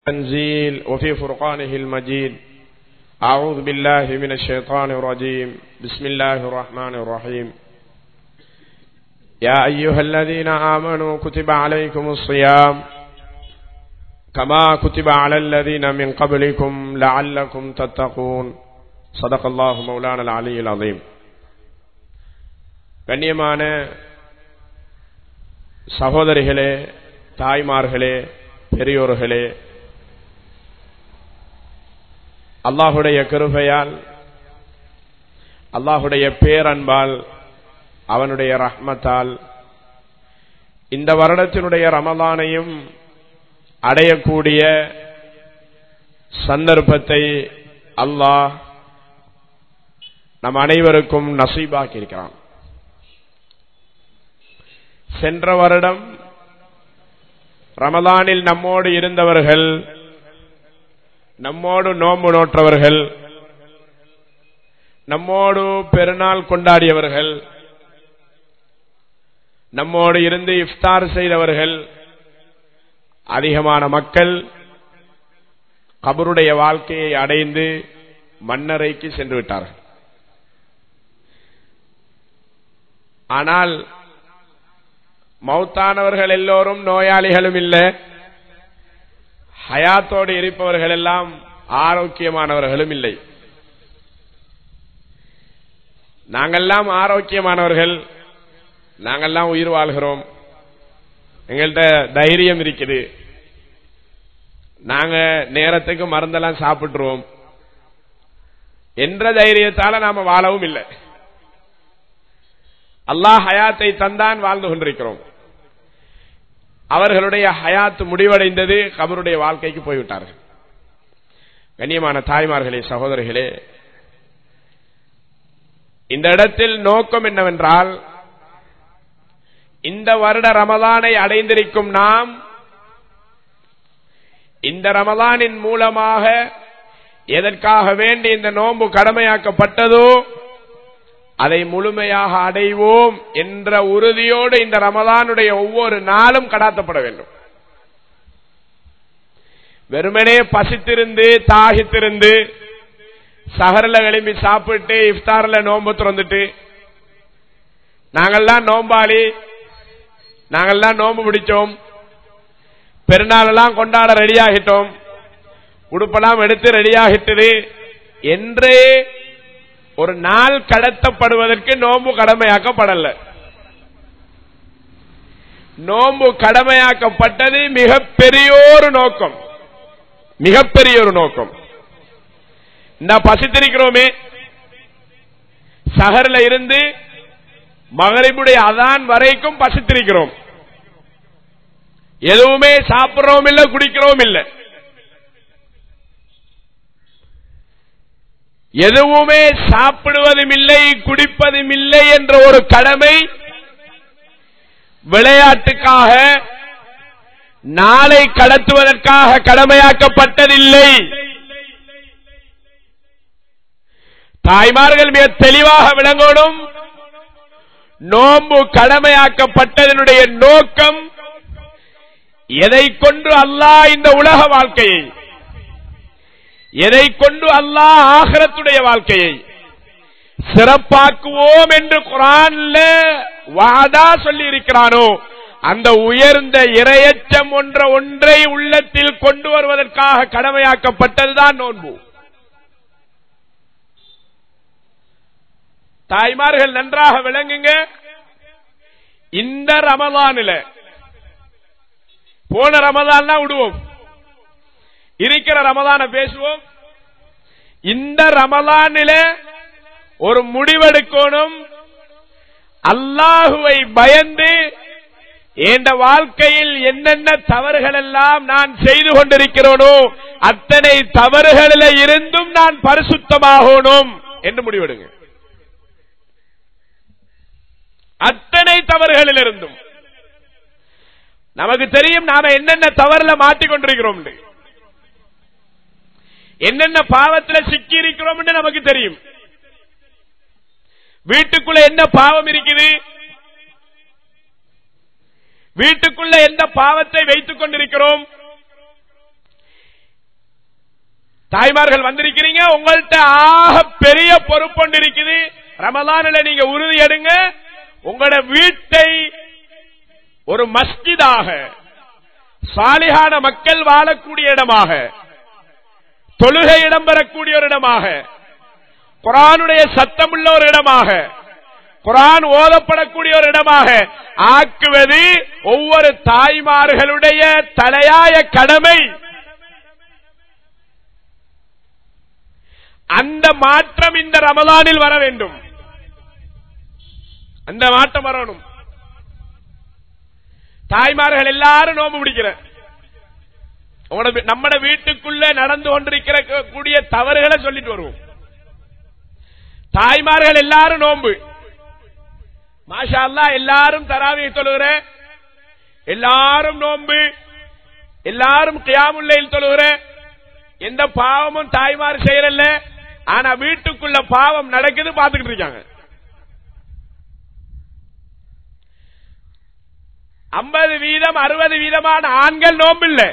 تنزيل وفي فرقانه المجيد أعوذ بالله من الشيطان الرجيم بسم الله الرحمن الرحيم يا أيها الذين آمنوا كتب عليكم الصيام كما كتب على الذين من قبلكم لعلكم تتقون صدق الله مولانا العلي العظيم கண்ணியமான சகோதரிகளே தாய்மார்களே பெரியோர்களே அல்லாஹுடைய கிருபையால் அல்லாஹுடைய பேரன்பால் அவனுடைய ரஹ்மத்தால் இந்த வருடத்தினுடைய ரமலானையும் அடையக்கூடிய சந்தர்ப்பத்தை அல்லாஹ் நம் அனைவருக்கும் நசீபாக்கி இருக்கிறான் சென்ற வருடம் ரமலானில் நம்மோடு இருந்தவர்கள் நம்மோடு நோன்பு நோற்றவர்கள் நம்மோடு பெருநாள் கொண்டாடியவர்கள் நம்மோடு இருந்து இஃப்தார் செய்தவர்கள் அதிகமான மக்கள் கபருடைய வாழ்க்கையை அடைந்து மன்னரைக்கு சென்று விட்டார்கள் ஆனால் மௌத்தானவர்கள் எல்லோரும் நோயாளிகளும் இல்லை ஹயாத்தோடு இருப்பவர்கள் எல்லாம் ஆரோக்கியமானவர்களும் இல்லை நாங்கெல்லாம் ஆரோக்கியமானவர்கள் நாங்கெல்லாம் உயிர் வாழ்கிறோம் எங்கள்கிட்ட தைரியம் இருக்குது நாங்க நேரத்துக்கு மருந்தெல்லாம் சாப்பிட்டுருவோம் என்ற தைரியத்தால நாம வாழவும் இல்லை அல்லாஹ் ஹயாத்தை தந்தான் வாழ்ந்து கொண்டிருக்கிறோம் அவர்களுடைய ஹயாத் முடிவடைந்தது கபருடைய வாழ்க்கைக்கு போய்விட்டார்கள் கண்ணியமான தாய்மார்களே சகோதரிகளே இந்த இடத்தில் நோக்கம் என்னவென்றால் இந்த வருட ரமதானை அடைந்திருக்கும் நாம் இந்த ரமதானின் மூலமாக எதற்காக வேண்டி இந்த நோன்பு கடமையாக்கப்பட்டதோ அதை முழுமையாக அடைவோம் என்ற உறுதியோடு இந்த ரமதானுடைய ஒவ்வொரு நாளும் கடாத்தப்பட வேண்டும் வெறுமனே பசித்திருந்து தாகித்திருந்து சகரில் எழும்பி சாப்பிட்டு இஃப்தாரில் நோன்பு திறந்துட்டு நாங்கள்லாம் நோம்பாளி நாங்கள்லாம் நோம்பு பிடிச்சோம் பெருநாளெல்லாம் கொண்டாட ரெடியாகிட்டோம் உடுப்பெல்லாம் எடுத்து ரெடியாகிட்டது என்றே ஒரு நாள் கடத்தப்படுவதற்கு நோம்பு கடமையாக்கப்படல நோம்பு கடமையாக்கப்பட்டது மிகப்பெரியோரு நோக்கம் மிகப்பெரிய ஒரு நோக்கம் இந்த பசித்திருக்கிறோமே சகரில் இருந்து மகரிபுடைய அதான் வரைக்கும் பசித்திருக்கிறோம் எதுவுமே சாப்பிடுறோம் இல்ல குடிக்கிறோம் இல்லை எதுவுமே சாப்பிடுவதும் இல்லை குடிப்பதும் இல்லை என்ற ஒரு கடமை விளையாட்டுக்காக நாளை கடத்துவதற்காக கடமையாக்கப்பட்டதில்லை தாய்மார்கள் மிக தெளிவாக விளங்கணும் நோம்பு கடமையாக்கப்பட்டதனுடைய நோக்கம் எதை கொண்டு அல்லாஹ் இந்த உலக வாழ்க்கையை எதை கொண்டு அல்லாஹ் ஆகரத்துடைய வாழ்க்கையை சிறப்பாக்குவோம் என்று குரான்ல வாதா சொல்லி இருக்கிறானோ அந்த உயர்ந்த இரையச்சம் ஒன்ற ஒன்றை உள்ளத்தில் கொண்டு வருவதற்காக கடமையாக்கப்பட்டதுதான் நோன்பு தாய்மார்கள் நன்றாக விளங்குங்க இந்த ரமதானில போன ரமதான் விடுவோம் இருக்கிற ரமதான பேசுவோம் இந்த ரமலானில ஒரு முடிவெடுக்கணும் அல்லாஹுவை பயந்து என்ற வாழ்க்கையில் என்னென்ன தவறுகள் எல்லாம் நான் செய்து கொண்டிருக்கிறோனோ அத்தனை தவறுகளில் இருந்தும் நான் பரிசுத்தமாகணும் என்று முடிவெடுங்க அத்தனை தவறுகளில் இருந்தும் நமக்கு தெரியும் நாம என்னென்ன தவறுல மாட்டிக்கொண்டிருக்கிறோம் என்னென்ன பாவத்தில் சிக்கி இருக்கிறோம் நமக்கு தெரியும் வீட்டுக்குள்ள என்ன பாவம் இருக்குது வீட்டுக்குள்ள எந்த பாவத்தை வைத்துக் கொண்டிருக்கிறோம் தாய்மார்கள் வந்திருக்கிறீங்க உங்கள்ட்ட ஆக பெரிய பொறுப்பொண்டு இருக்குது ரமலானில நீங்க உறுதி எடுங்க உங்களோட வீட்டை ஒரு மஸ்ஜிதாக சாலிகான மக்கள் வாழக்கூடிய இடமாக தொழுகை இடம்பெறக்கூடிய ஒரு இடமாக குரானுடைய சத்தமுள்ள ஒரு இடமாக குரான் ஓதப்படக்கூடிய ஒரு இடமாக ஆக்குவது ஒவ்வொரு தாய்மார்களுடைய தலையாய கடமை அந்த மாற்றம் இந்த ரமலானில் வர வேண்டும் அந்த மாற்றம் வரணும் தாய்மார்கள் எல்லாரும் நோம்பு பிடிக்கிற நம்ம வீட்டுக்குள்ள நடந்து கொண்டிருக்கிற கூடிய தவறுகளை சொல்லிட்டு வருவோம் தாய்மார்கள் எல்லாரும் நோம்பு மாஷா அல்லா எல்லாரும் தராவிய தொழுகிற எல்லாரும் நோம்பு எல்லாரும் கியாமுல்லையில் தொழுகிற எந்த பாவமும் தாய்மார் செய்யறல்ல ஆனா வீட்டுக்குள்ள பாவம் நடக்குது பாத்துக்கிட்டு இருக்காங்க ஐம்பது வீதம் அறுபது வீதமான ஆண்கள் நோம்பில்ல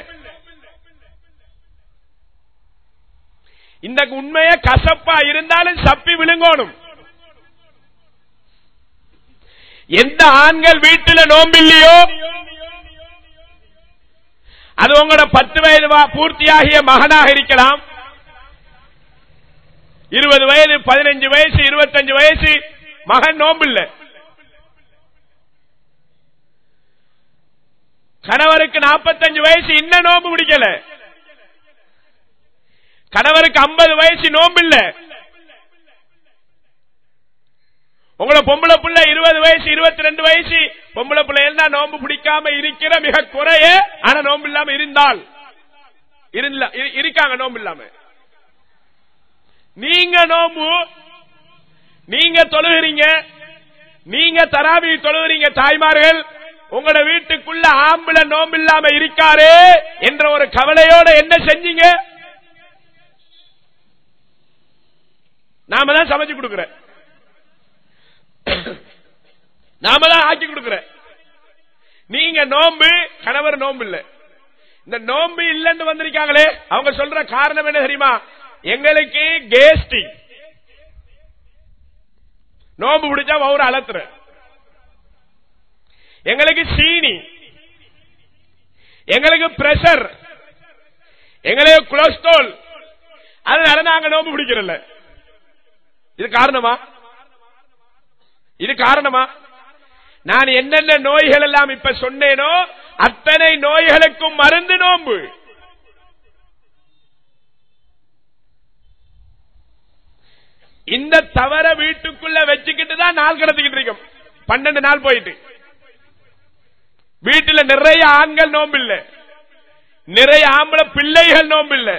இந்த உண்மைய கசப்பா இருந்தாலும் சப்பி விழுங்கணும் எந்த ஆண்கள் வீட்டில் நோம்பில்லையோ அது உங்களோட பத்து வயது பூர்த்தியாகிய மகனாக இருக்கலாம் இருபது வயது பதினஞ்சு வயசு இருபத்தஞ்சு வயசு மகன் நோம்பில்லை கணவருக்கு நாற்பத்தஞ்சு வயசு இன்னும் நோம்பு பிடிக்கல கணவருக்கு ஐம்பது வயசு நோம்பு இல்ல உங்களை பொம்பளை பிள்ளை இருபது வயசு இருபத்தி ரெண்டு வயசு பொம்பளை பிள்ளை எல்லாம் நோம்பு பிடிக்காம இருக்கிற மிக குறைய ஆனா நோம்பு இல்லாம இருந்தால் இருக்காங்க நோம்பு இல்லாம நீங்க நோம்பு நீங்க தொழுகிறீங்க நீங்க தராவி தொழுகிறீங்க தாய்மார்கள் உங்களோட வீட்டுக்குள்ள ஆம்பளை நோம்பு இல்லாம இருக்காரு என்ற ஒரு கவலையோட என்ன செஞ்சீங்க நாம தான் சமைச்சு கொடுக்கிற நாம தான் ஆக்கி கொடுக்கிற நீங்க நோம்பு கணவர் நோம்பு இல்ல இந்த நோம்பு இல்லன்னு வந்திருக்காங்களே அவங்க சொல்ற காரணம் என்ன தெரியுமா எங்களுக்கு கேஸ்டிங் நோம்பு பிடிச்சா ஒரு அலத்துற எங்களுக்கு சீனி எங்களுக்கு பிரஷர் எங்களுக்கு கொலஸ்ட்ரால் அதனால நாங்க நோம்பு பிடிக்கிறோம் இது காரணமா இது காரணமா நான் என்னென்ன நோய்கள் எல்லாம் இப்ப சொன்னேனோ அத்தனை நோய்களுக்கும் மருந்து நோம்பு இந்த தவற வீட்டுக்குள்ள வச்சுக்கிட்டு தான் நாள் கடத்திக்கிட்டு இருக்கோம் பன்னெண்டு நாள் போயிட்டு வீட்டுல நிறைய ஆண்கள் நோம்பு இல்ல நிறைய ஆம்பளை பிள்ளைகள் நோம்பு இல்ல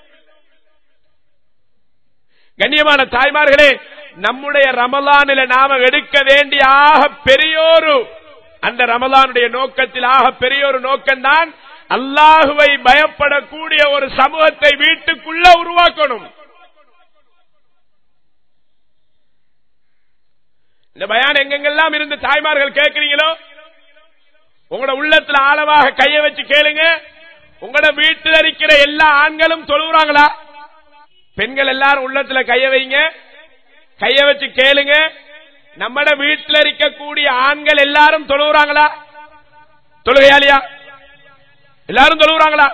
கண்ணியமான தாய்மார்களே நம்முடைய ரமலானில நாம எடுக்க வேண்டிய ஆக பெரியோரு அந்த ரமலானுடைய நோக்கத்தில் ஆக பெரியோரு நோக்கம்தான் அல்லாஹுவை பயப்படக்கூடிய ஒரு சமூகத்தை வீட்டுக்குள்ள உருவாக்கணும் இந்த பயான் எங்கெங்கெல்லாம் இருந்து தாய்மார்கள் கேட்கிறீங்களோ உங்களோட உள்ளத்துல ஆழமாக கைய வச்சு கேளுங்க உங்களோட வீட்டில் இருக்கிற எல்லா ஆண்களும் தொழுகிறாங்களா பெண்கள் எல்லாரும் உள்ளத்துல கைய வைங்க கைய வச்சு கேளுங்க நம்மட வீட்டில் இருக்கக்கூடிய ஆண்கள் எல்லாரும் தொழுகிறாங்களா தொழுகையாலியா எல்லாரும் தொழுகிறாங்களா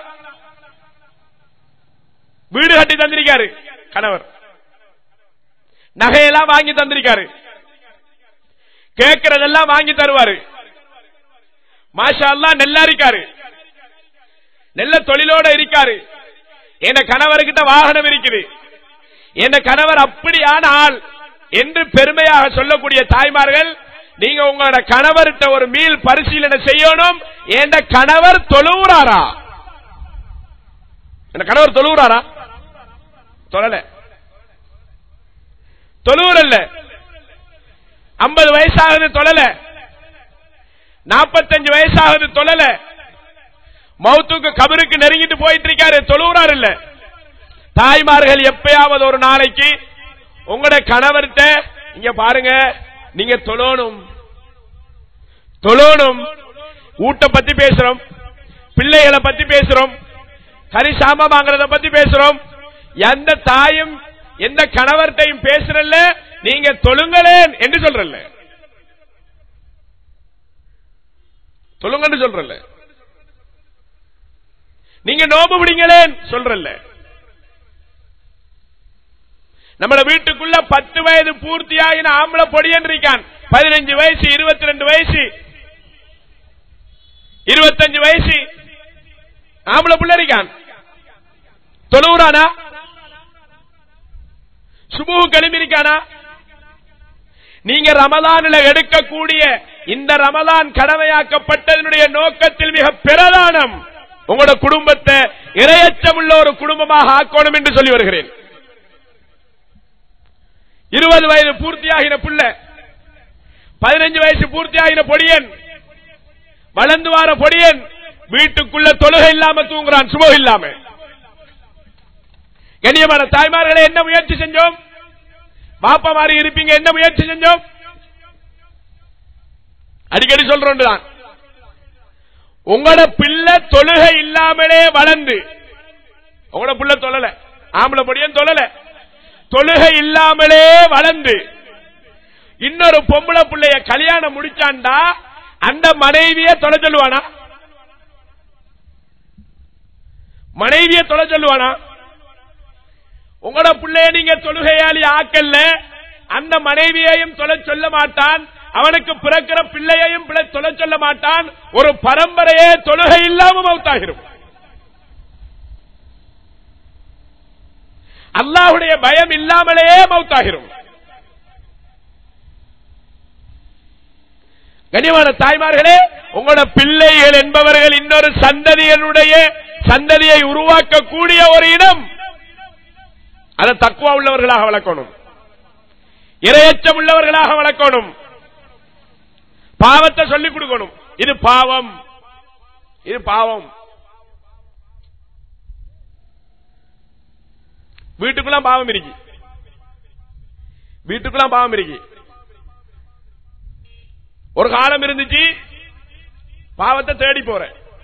வீடு கட்டி தந்திருக்காரு கணவர் நகையெல்லாம் வாங்கி தந்திருக்காரு கேட்கறதெல்லாம் வாங்கி தருவாரு மாஷா அல்லா நெல்லா இருக்காரு நெல்ல தொழிலோட இருக்காரு என் கணவர்கிட்ட வாகனம் இருக்குது என் கணவர் அப்படியான ஆள் என்று பெருமையாக சொல்லக்கூடிய தாய்மார்கள் நீங்க உங்களோட கணவர்கிட்ட ஒரு மீள் பரிசீலனை செய்யணும் என் கணவர் தொழுவுறாரா என் கணவர் தொழுவுறாரா தொழல தொழுவுறல்ல ஐம்பது வயசாகுது தொழல நாற்பத்தஞ்சு வயசாகுது தொழல மௌத்துக்கு கபருக்கு நெருங்கிட்டு போயிட்டு இருக்காரு தொழுவுறாரு இல்ல தாய்மார்கள் எப்பயாவது ஒரு நாளைக்கு உங்களோட கணவர்கிட்ட இங்க பாருங்க நீங்க தொழணும் தொழணும் ஊட்ட பத்தி பேசுறோம் பிள்ளைகளை பத்தி பேசுறோம் கறி சாமா வாங்குறத பத்தி பேசுறோம் எந்த தாயும் எந்த கணவர்கிட்டையும் பேசுறல்ல நீங்க தொழுங்களேன் என்று சொல்றல்ல தொழுங்கன்னு சொல்றல்ல நீங்க நோம்பு பிடிங்களேன் சொல்றல்ல நம்மள வீட்டுக்குள்ள பத்து வயது பூர்த்தியாகின ஆம்பளை பொடியன் இருக்கான் பதினஞ்சு வயசு இருபத்தி ரெண்டு வயசு இருபத்தஞ்சு வயசு ஆம்பளை புள்ள இருக்கான் தொழுவுறானா சுபுவு கிளம்பிருக்கானா நீங்க ரமலானில் எடுக்கக்கூடிய இந்த ரமலான் கடமையாக்கப்பட்டதனுடைய நோக்கத்தில் மிக பிரதானம் உங்களோட குடும்பத்தை இரையச்சமுள்ள ஒரு குடும்பமாக ஆக்கணும் என்று சொல்லி வருகிறேன் இருபது வயது பூர்த்தியாகின புள்ள பதினஞ்சு வயசு பூர்த்தியாகின பொடியன் வளர்ந்து வார பொடியன் வீட்டுக்குள்ள தொழுகை இல்லாம தூங்குறான் சுபம் இல்லாம கண்ணியமான தாய்மார்களை என்ன முயற்சி செஞ்சோம் பாப்பா மாதிரி இருப்பீங்க என்ன முயற்சி செஞ்சோம் அடிக்கடி சொல்றோம் தான் உங்களோட பிள்ளை தொழுகை இல்லாமலே வளர்ந்து உங்களோட பிள்ளை தொழல ஆம்பளை பொடியன் தொழல தொழுகை இல்லாமலே வளர்ந்து இன்னொரு பொம்பளை பிள்ளைய கல்யாணம் முடிச்சாண்டா அந்த மனைவிய தொலை சொல்லுவானா மனைவிய தொலை சொல்லுவானா உங்களோட பிள்ளைய நீங்க தொழுகையாளி ஆக்கல்ல அந்த மனைவியையும் தொலை சொல்ல மாட்டான் அவனுக்கு பிறக்கிற பிள்ளையையும் தொலை சொல்ல மாட்டான் ஒரு பரம்பரையே தொழுகை இல்லாம மௌத்தாகிரும் அல்லாஹுடைய பயம் இல்லாமலேயே மௌத்தாகிரும் கனிவான தாய்மார்களே உங்களோட பிள்ளைகள் என்பவர்கள் இன்னொரு சந்ததியனுடைய சந்ததியை உருவாக்கக்கூடிய ஒரு இடம் அதை தக்குவா உள்ளவர்களாக வளர்க்கணும் இரையச்சம் உள்ளவர்களாக வளர்க்கணும் பாவத்தை சொல்லிக் கொடுக்கணும் இது பாவம் இது பாவம் வீட்டுக்குள்ள பாவம் இருக்கு வீட்டுக்குள்ள பாவம் இருக்கு ஒரு காலம் இருந்துச்சு பாவத்தை தேடி போற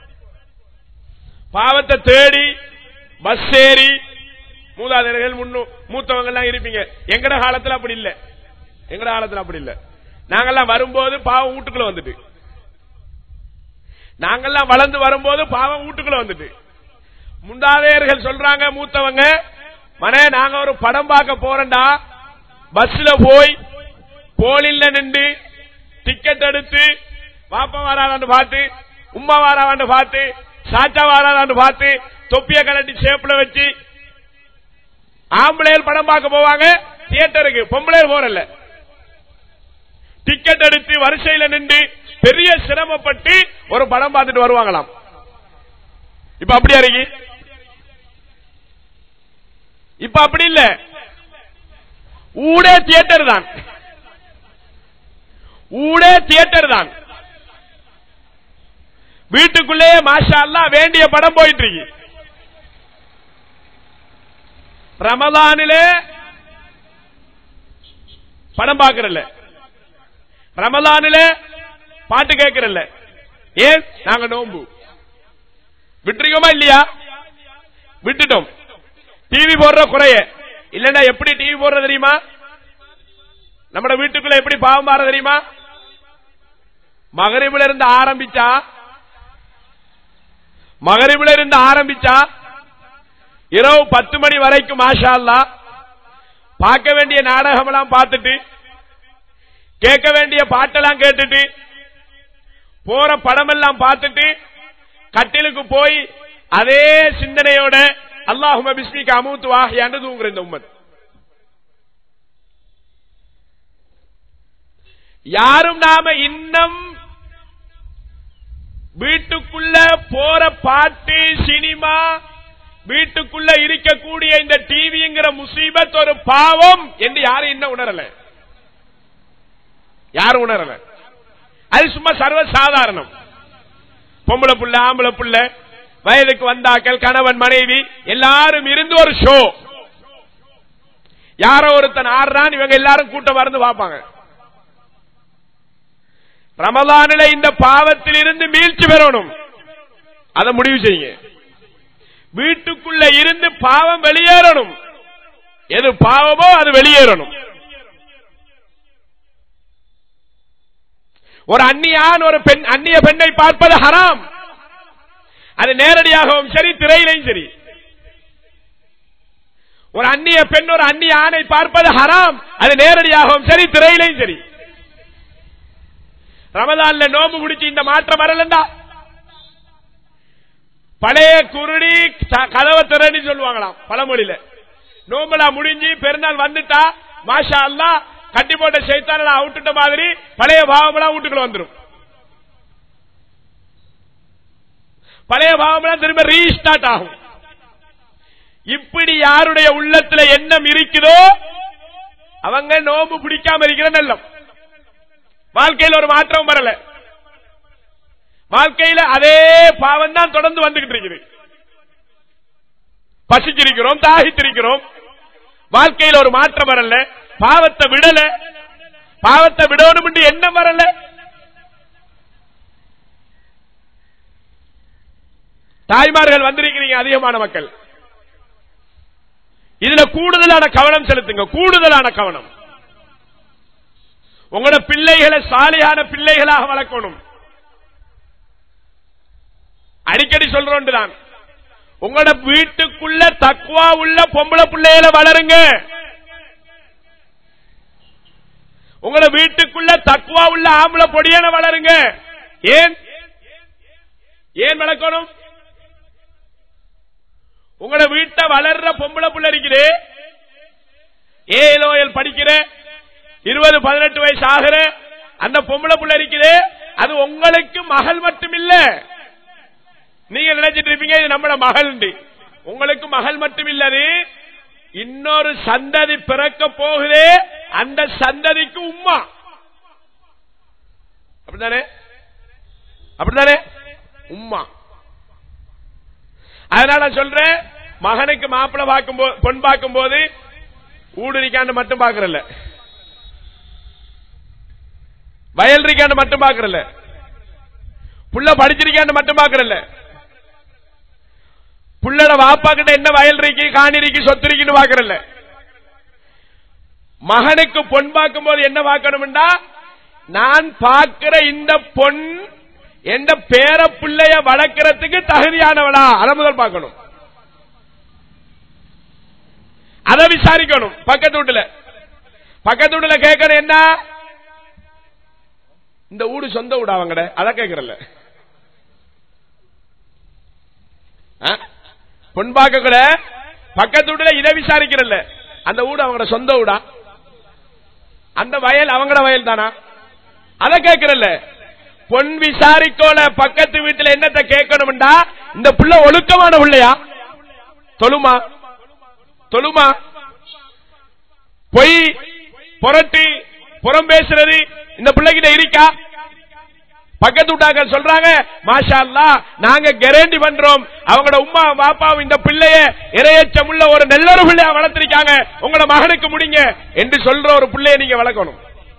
பாவத்தை தேடி பஸ் ஏறி மூதாதையர்கள் மூத்தவங்க எல்லாம் இருப்பீங்க எங்கட காலத்துல அப்படி இல்ல எங்கட காலத்துல அப்படி இல்ல நாங்கெல்லாம் வரும்போது பாவம் வீட்டுக்குள்ள வந்துட்டு நாங்கெல்லாம் வளர்ந்து வரும்போது பாவம் வீட்டுக்குள்ள வந்துட்டு முந்தாதையர்கள் சொல்றாங்க மூத்தவங்க மனே நாங்க ஒரு படம் பார்க்க போறோம்டா பஸ்ல போய் போலில் நின்று டிக்கெட் எடுத்து பாப்பா வாராதான்னு பார்த்து உமா வாராதான்னு பார்த்து சாச்சா வாராதான்னு பார்த்து தொப்பிய கலட்டி சேப்புல வச்சு ஆம்பளையர் படம் பார்க்க போவாங்க தியேட்டருக்கு பொம்பளையர் போறல டிக்கெட் எடுத்து வரிசையில நின்று பெரிய சிரமப்பட்டு ஒரு படம் பார்த்துட்டு வருவாங்களாம் இப்ப அப்படியா இருக்கு இப்ப அப்படி இல்ல ஊடே தியேட்டர் தான் ஊடே தியேட்டர் தான் வீட்டுக்குள்ளேயே மாஷா அல்லா வேண்டிய படம் போயிட்டு இருக்கு ரமலானிலே படம் பார்க்கறல்ல ரமலானில பாட்டு கேட்கறல்ல ஏன் நாங்க நோம்பு விட்டுருக்கோமா இல்லையா விட்டுட்டோம் டிவி போடுற குறைய இல்லன்னா எப்படி டிவி போடுற தெரியுமா நம்ம வீட்டுக்குள்ள எப்படி பாவம் மாற தெரியுமா மகரிபில இருந்து ஆரம்பிச்சா மகரிபில இருந்து ஆரம்பிச்சா இரவு பத்து மணி வரைக்கும் மாஷா அல்லா பார்க்க வேண்டிய நாடகம் எல்லாம் பார்த்துட்டு கேட்க வேண்டிய பாட்டெல்லாம் கேட்டுட்டு போற படம் எல்லாம் பார்த்துட்டு கட்டிலுக்கு போய் அதே சிந்தனையோட அல்லாஹும பிஸ்மிக்கு அமுத்து வாகியான்னு தூங்குற இந்த உம்மத் யாரும் நாம இன்னும் வீட்டுக்குள்ள போற பாட்டு சினிமா வீட்டுக்குள்ள இருக்கக்கூடிய இந்த டிவிங்கிற முசீபத் ஒரு பாவம் என்று யாரும் இன்னும் உணரல யாரும் உணரல அது சும்மா சர்வ சாதாரணம் பொம்பளை புள்ள ஆம்பளை புள்ள வயதுக்கு வந்தாக்கள் கணவன் மனைவி எல்லாரும் இருந்து ஒரு ஷோ யாரோ ஒருத்தன் ஆடுறான் இவங்க எல்லாரும் கூட்டம் மறந்து பார்ப்பாங்க ரமலானில இந்த பாவத்தில் இருந்து மீழ்ச்சி பெறணும் அதை முடிவு செய்யுங்க வீட்டுக்குள்ள இருந்து பாவம் வெளியேறணும் எது பாவமோ அது வெளியேறணும் ஒரு அந்நியான் ஒரு பெண் அந்நிய பெண்ணை பார்ப்பது ஹராம் அது நேரடியாகவும் சரி திரையிலையும் சரி ஒரு அந்நிய பெண் ஒரு அந்நிய ஆணை பார்ப்பது ஹராம் அது நேரடியாகவும் சரி திரையிலையும் சரி ரமதான்ல நோம்பு முடிச்சு இந்த மாற்றம் வரலண்டா பழைய குருடி த- கதவை திறன்னு சொல்லுவாங்களாம் பழமொழியில நோம்பலா முடிஞ்சு பெருநாள் வந்துட்டா மாஷா அல்லா கட்டி போட்ட சைத்தான அவுட்டுட்ட மாதிரி பழைய பாவமெல்லாம் வீட்டுக்குள்ள வந்துடும் பழைய பாவமெல்லாம் திரும்ப ரீஸ்டார்ட் ஆகும் இப்படி யாருடைய உள்ளத்துல எண்ணம் இருக்குதோ அவங்க நோம்பு பிடிக்காம இருக்கிற நல்லம் வாழ்க்கையில் ஒரு மாற்றம் வரல வாழ்க்கையில அதே பாவம் தான் தொடர்ந்து வந்துகிட்டு இருக்குது பசிச்சிருக்கிறோம் தாகித்திருக்கிறோம் வாழ்க்கையில் ஒரு மாற்றம் வரல பாவத்தை விடல பாவத்தை விடணும் என்று எண்ணம் வரல தாய்மார்கள் வந்திருக்கிறீங்க அதிகமான மக்கள் இதுல கூடுதலான கவனம் செலுத்துங்க கூடுதலான கவனம் உங்களோட பிள்ளைகளை சாலியான பிள்ளைகளாக வளர்க்கணும் அடிக்கடி சொல்றோம் தான் உங்களோட வீட்டுக்குள்ள தக்குவா உள்ள பொம்பளை பிள்ளைகளை வளருங்க உங்களோட வீட்டுக்குள்ள தக்குவா உள்ள ஆம்பளை பொடியான வளருங்க ஏன் ஏன் வளர்க்கணும் உங்களோட வீட்டை வளர்ற பொம்பளை புள்ள இருக்குது ஏஎல்ஓஎல் படிக்கிற இருபது பதினெட்டு வயசு ஆகிற அந்த பொம்பளை புள்ள இருக்குது அது உங்களுக்கு மகள் மட்டும் இல்ல நீங்க நினைச்சிட்டு இருப்பீங்க இது நம்மட மகள் உங்களுக்கு மகள் மட்டும் இல்லது இன்னொரு சந்ததி பிறக்க போகுதே அந்த சந்ததிக்கு உம்மா அப்படித்தானே அப்படித்தானே உம்மா அதனால நான் சொல்றேன் மகனுக்கு மாப்பிள்ளை பார்க்கும் போது பொன் பார்க்கும் போது ஊடுரிக்காண்டு மட்டும் பாக்குறல வயல் இருக்காண்டு மட்டும் பாக்குறல புள்ள படிச்சிருக்காண்டு மட்டும் பாக்குறல புள்ளட வாப்பா கிட்ட என்ன வயல் இருக்கு காணி இருக்கு சொத்து இருக்குன்னு பாக்குறல மகனுக்கு பொன் பார்க்கும் போது என்ன பார்க்கணும்டா நான் பார்க்கிற இந்த பொன் எந்த பேர பிள்ளைய வளர்க்கறதுக்கு தகுதியானவளா அதை முதல் பார்க்கணும் அதை விசாரிக்கணும் பக்கத்து வீட்டுல பக்கத்து வீட்டுல கேட்கணும் என்ன இந்த வீடு சொந்த வீடு அவங்கட அத கேட்கறல பொன் பார்க்க கூட பக்கத்து வீட்டுல இதை விசாரிக்கிறல்ல அந்த வீடு அவங்களோட சொந்த வீடா அந்த வயல் அவங்களோட வயல் தானா அதை கேட்கறல்ல பொன் விசாரிக்கோல பக்கத்து வீட்டுல என்னத்தை கேட்கணும்டா இந்த புள்ள ஒழுக்கமான பிள்ளையா தொழுமா தொழுமா பொய் புரட்டி புறம் பேசுறது இந்த பிள்ளைகிட்ட இருக்கா பக்கத்து வீட்டாக்கள் சொல்றாங்க மாஷா அல்லா நாங்க கேரண்டி பண்றோம் அவங்களோட உமா பாப்பாவும் இந்த பிள்ளைய இரையச்சம் உள்ள ஒரு நல்லொரு பிள்ளையா வளர்த்திருக்காங்க உங்களோட மகனுக்கு முடிங்க என்று சொல்ற ஒரு பிள்ளைய நீங்க வளர்க்கணும்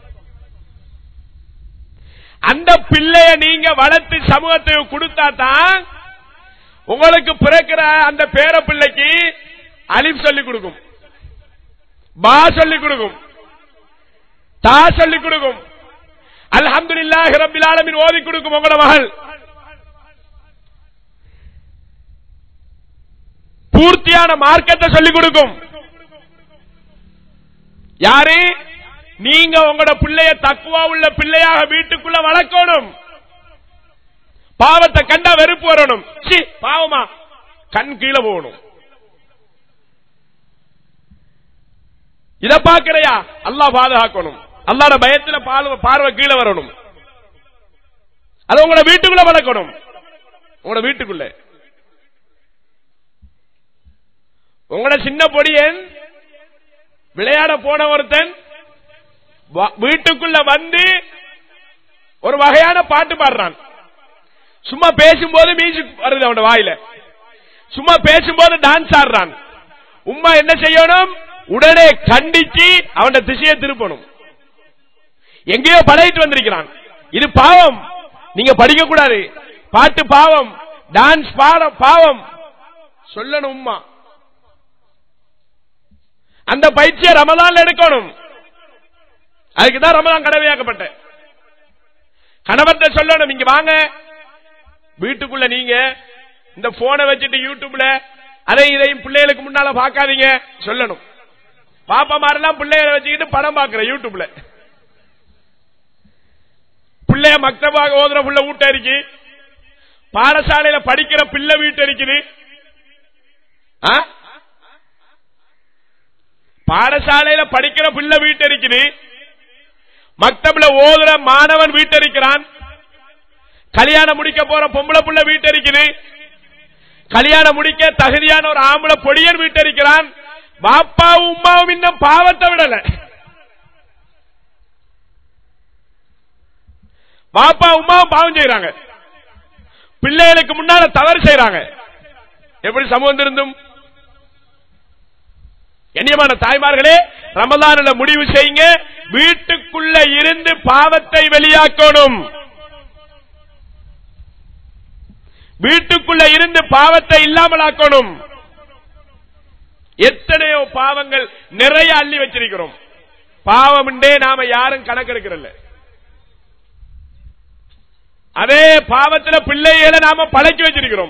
அந்த பிள்ளைய நீங்க வளர்த்து சமூகத்துக்கு கொடுத்தா தான் உங்களுக்கு பிறக்கிற அந்த பேர பிள்ளைக்கு அலிப் சொல்லிக் கொடுக்கும் பா சொல்லிக் கொடுக்கும் தா சொல்லிக் கொடுக்கும் அல்ஹம்துலில்லாஹி ரப்பில் ஆலமீன் ஓதி கொடுக்கும் உங்களோட மகள் பூர்த்தியான மார்க்கத்தை சொல்லிக் கொடுக்கும் யாரு நீங்க உங்களோட பிள்ளைய தக்குவா உள்ள பிள்ளையாக வீட்டுக்குள்ள வளர்க்கணும் பாவத்தை கண்டா வெறுப்பு வரணும் சி பாவமா கண் கீழே போகணும் இத பாக்குறையா அல்லாஹ் பாதுகாக்கணும் அல்லாட பயத்துல பால்- பார்வை கீழே வரணும் அது உங்களோட வீட்டுக்குள்ள வளர்க்கணும் உங்களோட வீட்டுக்குள்ள உங்களோட சின்ன பொடியன் விளையாட போன ஒருத்தன் வ- வீட்டுக்குள்ள வந்து ஒரு வகையான பாட்டு பாடுறான் சும்மா பேசும்போது மியூசிக் வருது அவன் வாயில சும்மா பேசும்போது டான்ஸ் ஆடுறான் உம்மா என்ன செய்யணும் உடனே கண்டிச்சு அவன திசையை திருப்பணும் எங்கேயோ பழகிட்டு வந்திருக்கிறான் இது பாவம் நீங்க படிக்க கூடாது பாட்டு பாவம் டான்ஸ் பாடம் பாவம் சொல்லணும் உம்மா அந்த பயிற்சியை ரமதான்ல எடுக்கணும் அதுக்குதான் ரமதான் கடமையாக்கப்பட்ட கணவர்கிட்ட சொல்லணும் இங்க வாங்க வீட்டுக்குள்ள நீங்க இந்த போனை வச்சுட்டு யூடியூப்ல அதை இதையும் பிள்ளைகளுக்கு முன்னால பாக்காதீங்க சொல்லணும் பாப்பா மாதிரிலாம் பிள்ளைகளை வச்சுக்கிட்டு படம் பாக்குற யூடியூப்ல பிள்ளைய மக்தபாக ஓதுற புள்ள வீட்ட இருக்கு பாடசாலையில படிக்கிற பிள்ளை வீட்டு இருக்குது ஆ? பாடசாலையில படிக்கிற பிள்ளை வீட்டு இருக்குது மக்தப்ல ஓதுற மாணவன் வீட்டு இருக்கிறான் கல்யாணம் முடிக்க போற பொம்பளை புள்ள வீட்டு இருக்குது கல்யாணம் முடிக்க தகுதியான ஒரு ஆம்பளை பொடியன் வீட்டு இருக்கிறான் பாப்பாவும் உமாவும் இன்னும் பாவத்தை விடல பாப்பா உமாவும் பாவம் செய்யறாங்க பிள்ளைகளுக்கு முன்னால தவறு செய்யறாங்க எப்படி சமூகம் இருந்தும் கண்ணியமான தாய்மார்களே ரமதான்ல முடிவு செய்யுங்க வீட்டுக்குள்ள இருந்து பாவத்தை வெளியாக்கணும் வீட்டுக்குள்ள இருந்து பாவத்தை இல்லாமல் ஆக்கணும் எத்தனையோ பாவங்கள் நிறைய அள்ளி வச்சிருக்கிறோம் பாவம்ண்டே நாம யாரும் கணக்கெடுக்கிறல்ல அதே பாவத்துல பிள்ளைகளை நாம பழக்கி வச்சிருக்கிறோம்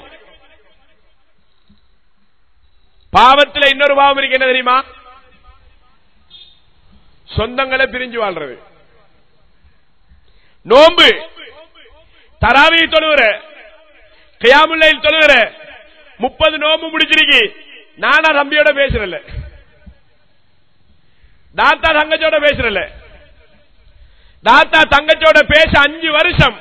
பாவத்துல இன்னொரு பாவம் இருக்கு என்ன தெரியுமா சொந்தங்களை பிரிஞ்சு வாழ்றது நோம்பு தராவி தொழுகிற கியாமுல்லையில் தொழுகிற முப்பது நோம்பு முடிச்சிருக்கு நானா தம்பியோட பேசுறல தாத்தா தங்கச்சோட பேசுறல தாத்தா தங்கச்சோட பேச அஞ்சு வருஷம்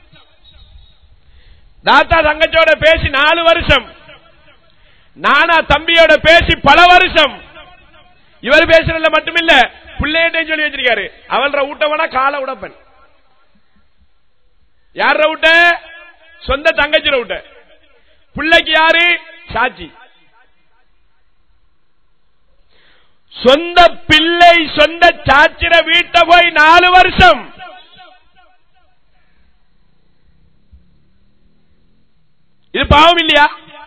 தாத்தா தங்கச்சோட பேசி நாலு வருஷம் நானா தம்பியோட பேசி பல வருஷம் இவர் பேசுறதுல மட்டுமில்ல பிள்ளைகிட்டையும் சொல்லி வச்சிருக்காரு அவள்ற ஊட்டவனா கால உடப்பன் யார விட்ட சொந்த தங்கச்சிர விட்ட பிள்ளைக்கு யாரு சாட்சி சொந்த பிள்ளை சொந்த சாச்சிர வீட்டை போய் நாலு வருஷம் இது பாவம் இல்லையா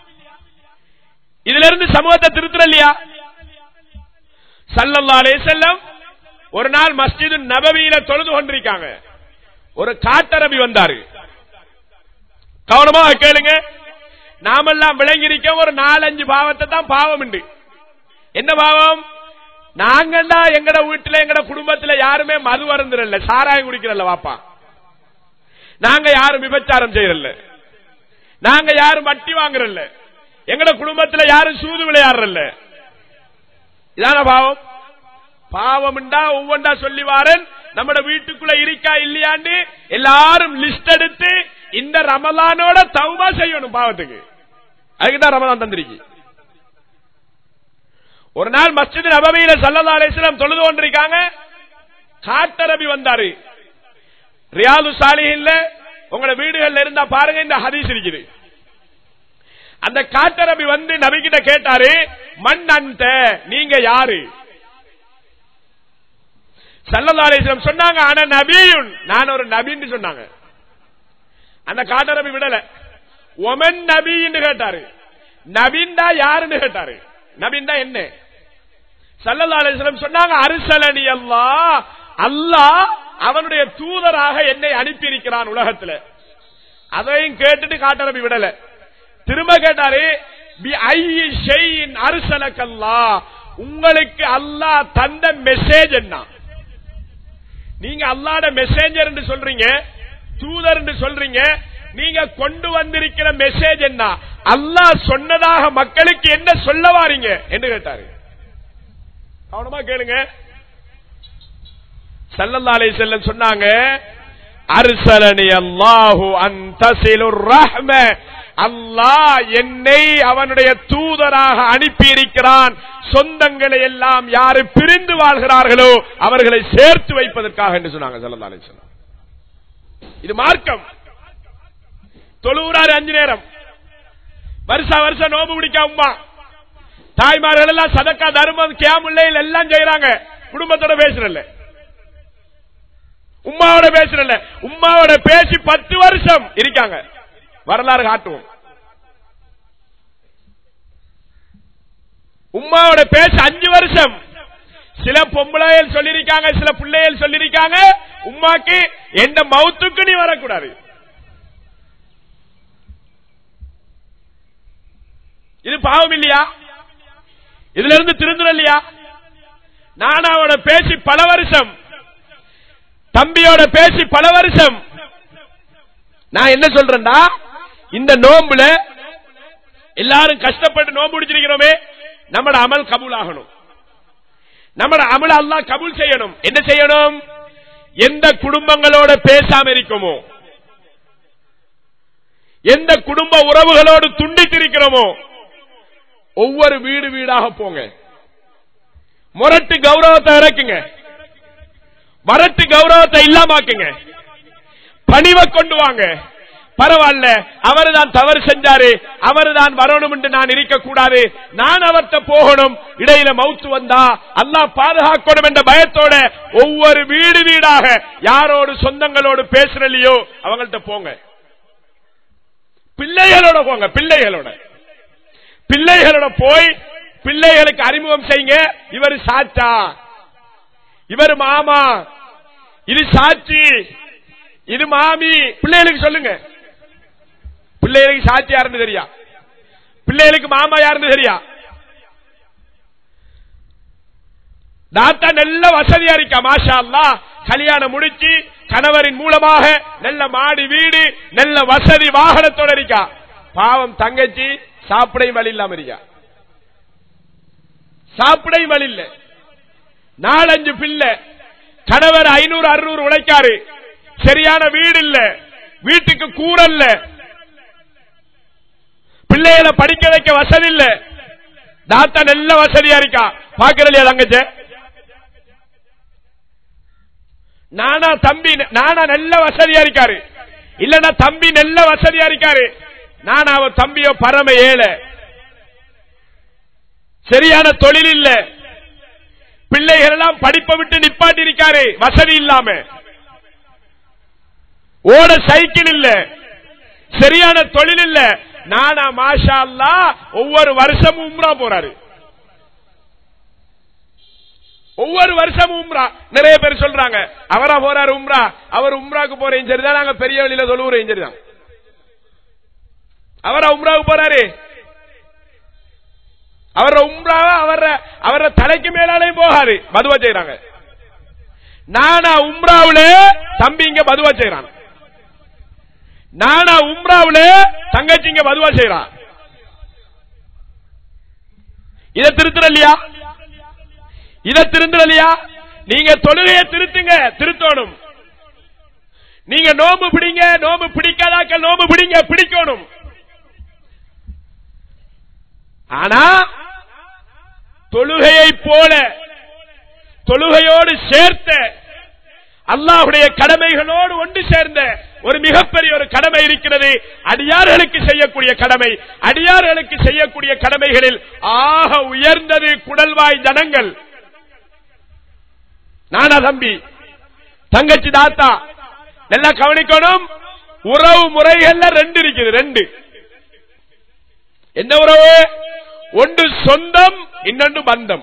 இதுல இருந்து சமூகத்தை திருத்துற இல்லையா சல்லல்லா செல்லம் ஒரு நாள் மஸ்ஜிது நபவியில தொழுது கொண்டிருக்காங்க ஒரு காட்டரபி வந்தாரு கவனமா கேளுங்க நாமெல்லாம் விளங்கிருக்க ஒரு நாலஞ்சு பாவத்தை தான் பாவம் உண்டு என்ன பாவம் நாங்கண்டா எங்கட வீட்டுல எங்கட குடும்பத்துல யாருமே மது வருந்துறல்ல சாராயம் குடிக்கிறல்ல வாப்பா நாங்க யாரும் விபச்சாரம் செய்யறல்ல நாங்க யாரும் வட்டி வாங்குறல்ல எங்கட குடும்பத்துல யாரும் சூது விளையாடுறல்ல இதான பாவம் பாவம்டா ஒவ்வொன்றா சொல்லி வாரன் நம்ம வீட்டுக்குள்ள இருக்கா இல்லையாண்டு எல்லாரும் லிஸ்ட் எடுத்து இந்த ரமலானோட தௌபா செய்யணும் பாவத்துக்கு அதுக்குதான் ரமலான் தந்திருக்கு ஒரு நாள் மஸ்ஜித் நபவியில சல்லா அலிஸ்லாம் தொழுது கொண்டிருக்காங்க காட்டரபி வந்தாரு ரியாது சாலிஹின்ல உங்களோட வீடுகள்ல இருந்தா பாருங்க இந்த ஹதீஸ் இருக்குது அந்த காட்டரபி வந்து நபிகிட்ட கேட்டாரு மண் அந்த நீங்க யாரு சல்லதாலேஸ்வரம் சொன்னாங்க ஆனா நபியுன் நான் ஒரு நபின்னு சொன்னாங்க அந்த காட்டரபி விடல ஒமன் நபின்னு கேட்டாரு நபின்டா யாருன்னு கேட்டாரு நபின்டா என்ன சல்லதாலேஸ்வரம் சொன்னாங்க அரிசலனி அல்லா அல்லாஹ் அவனுடைய தூதராக என்னை அனுப்பியிருக்கிறான் உலகத்துல அதையும் கேட்டுட்டு காட்டரபி விடல திரும்ப கேட்டாரு அரசலக்கல்லா உங்களுக்கு அல்லாஹ் தந்த மெசேஜ் என்ன நீங்க அல்லாட மெசேஞ்சர் என்று சொல்றீங்க தூதர் என்று சொல்றீங்க நீங்க கொண்டு வந்திருக்கிற மெசேஜ் என்ன அல்லாஹ் சொன்னதாக மக்களுக்கு என்ன சொல்ல வாரீங்க என்று கேட்டாரு கவனமா கேளுங்க சல்லல்லாலே செல்லம் சொன்னாங்க அரிசலனி அல்லாஹு அந்தசிலுர் ரஹ்ம அல்லாஹ் என்னை அவனுடைய தூதராக அனுப்பியிருக்கிறான் சொந்தங்களை எல்லாம் யாரு பிரிந்து வாழ்கிறார்களோ அவர்களை சேர்த்து வைப்பதற்காக என்று சொன்னாங்க சல்லல்லாலே செல்லம் இது மார்க்கம் தொழுகிறாரு அஞ்சு நேரம் வருஷா வருஷம் நோம்பு பிடிக்க உமா தாய்மார்கள் எல்லாம் சதக்கா தர்மம் கேமுல்லையில் எல்லாம் செய்யறாங்க குடும்பத்தோட பேசுறல்ல உமாவோட பேசுறல்ல உமாவோட பேசி பத்து வருஷம் இருக்காங்க வரலாறு காட்டுவோம் உம்மாவோட பேச்சு அஞ்சு வருஷம் சில பொம்பளைகள் சொல்லிருக்காங்க சில பிள்ளைகள் சொல்லிருக்காங்க உம்மாக்கு எந்த மவுத்துக்கு நீ வரக்கூடாது இது பாவம் இல்லையா இதுல இருந்து திருந்துற இல்லையா நானாவோட பேசி பல வருஷம் தம்பியோட பேசி பல வருஷம் நான் என்ன சொல்றேன்டா இந்த நோம்புல எல்லாரும் கஷ்டப்பட்டு நோம்பு முடிச்சிருக்கிறோமே நம்மட அமல் கபூல் ஆகணும் நம்மட அமல் அல்லாஹ் கபூல் செய்யணும் என்ன செய்யணும் எந்த குடும்பங்களோட பேசாம இருக்குமோ எந்த குடும்ப உறவுகளோடு துண்டித்திருக்கிறோமோ ஒவ்வொரு வீடு வீடாக போங்க முரட்டு கௌரவத்தை இறக்குங்க வரட்டு கௌரவத்தை இல்லாமாக்குங்க பணிவை கொண்டு வாங்க பரவாயில்ல அவரு தான் தவறு செஞ்சாரு அவரு தான் வரணும் என்று நான் இருக்க கூடாது நான் அவர்த்த போகணும் இடையில மவுத்து வந்தா அல்லாஹ் பாதுகாக்கணும் என்ற பயத்தோட ஒவ்வொரு வீடு வீடாக யாரோடு சொந்தங்களோடு பேசுறலையோ அவங்கள்ட்ட போங்க பிள்ளைகளோட போங்க பிள்ளைகளோட பிள்ளைகளோட போய் பிள்ளைகளுக்கு அறிமுகம் செய்யுங்க இவர் சாச்சா இவர் மாமா இது சாட்சி இது மாமி பிள்ளைகளுக்கு சொல்லுங்க பிள்ளைகளுக்கு சாட்சி யாருன்னு தெரியா பிள்ளைகளுக்கு மாமா யாருன்னு தெரியா தாத்தா நல்ல வசதியா இருக்கா மாஷா அல்லா கல்யாணம் முடிச்சு கணவரின் மூலமாக நல்ல மாடி வீடு நல்ல வசதி வாகனத்தோட இருக்கா பாவம் தங்கச்சி சாப்பிடையும் வழி இல்லாம இருக்கா சாப்பிடையும் வழி இல்ல நாலஞ்சு பிள்ளை கணவர் ஐநூறு அறுநூறு உழைக்காரு சரியான வீடு இல்ல வீட்டுக்கு கூறல்ல பிள்ளைகளை படிக்க வைக்க வசதி இல்ல தாத்தா நல்ல வசதியா இருக்கா பாக்குறலையா தங்கச்ச நானா தம்பி நானா நல்ல வசதியா இருக்காரு இல்லனா தம்பி நல்ல வசதியா இருக்காரு நான் அவ தம்பியோ பரம ஏழை சரியான தொழில் இல்ல பிள்ளைகள் எல்லாம் படிப்பை விட்டு நிப்பாட்டி இருக்காரு வசதி இல்லாம ஓட சைக்கிள் இல்ல சரியான தொழில் இல்ல நானா மாஷா அல்லா ஒவ்வொரு வருஷமும் உம்ரா போறாரு ஒவ்வொரு வருஷமும் உம்ரா நிறைய பேர் சொல்றாங்க அவரா போறாரு உம்ரா அவர் உம்ராக்கு போறேன் சரிதான் நாங்க பெரிய வழியில சொல்லுவோம் சரிதான் அவரா உம்ராவுக்கு போறாரு அவர உம்ராவ அவர அவர தலைக்கு மேலாலையும் போகாது மதுவா செய்யறாங்க நானா உம்ராவுல தம்பி இங்க மதுவா செய்யறான் நானா உம்ராவுல தங்கச்சி இங்க மதுவா செய்யறான் இத திருத்தல இல்லையா இத திருந்தல இல்லையா நீங்க தொழுகையை திருத்துங்க திருத்தணும் நீங்க நோம்பு பிடிங்க நோம்பு பிடிக்காதாக்க நோம்பு பிடிங்க பிடிக்கணும் ஆனா தொழுகையை போல தொழுகையோடு சேர்த்த அல்லாஹுடைய கடமைகளோடு ஒன்று சேர்ந்த ஒரு மிகப்பெரிய ஒரு கடமை இருக்கிறது அடியார்களுக்கு செய்யக்கூடிய கடமை அடியார்களுக்கு செய்யக்கூடிய கடமைகளில் ஆக உயர்ந்தது குடல்வாய் ஜனங்கள் நானா தம்பி தங்கச்சி தாத்தா நல்லா கவனிக்கணும் உறவு முறைகள்ல ரெண்டு இருக்குது ரெண்டு என்ன உறவு ஒன்று சொந்தம் இன்னொன்று பந்தம்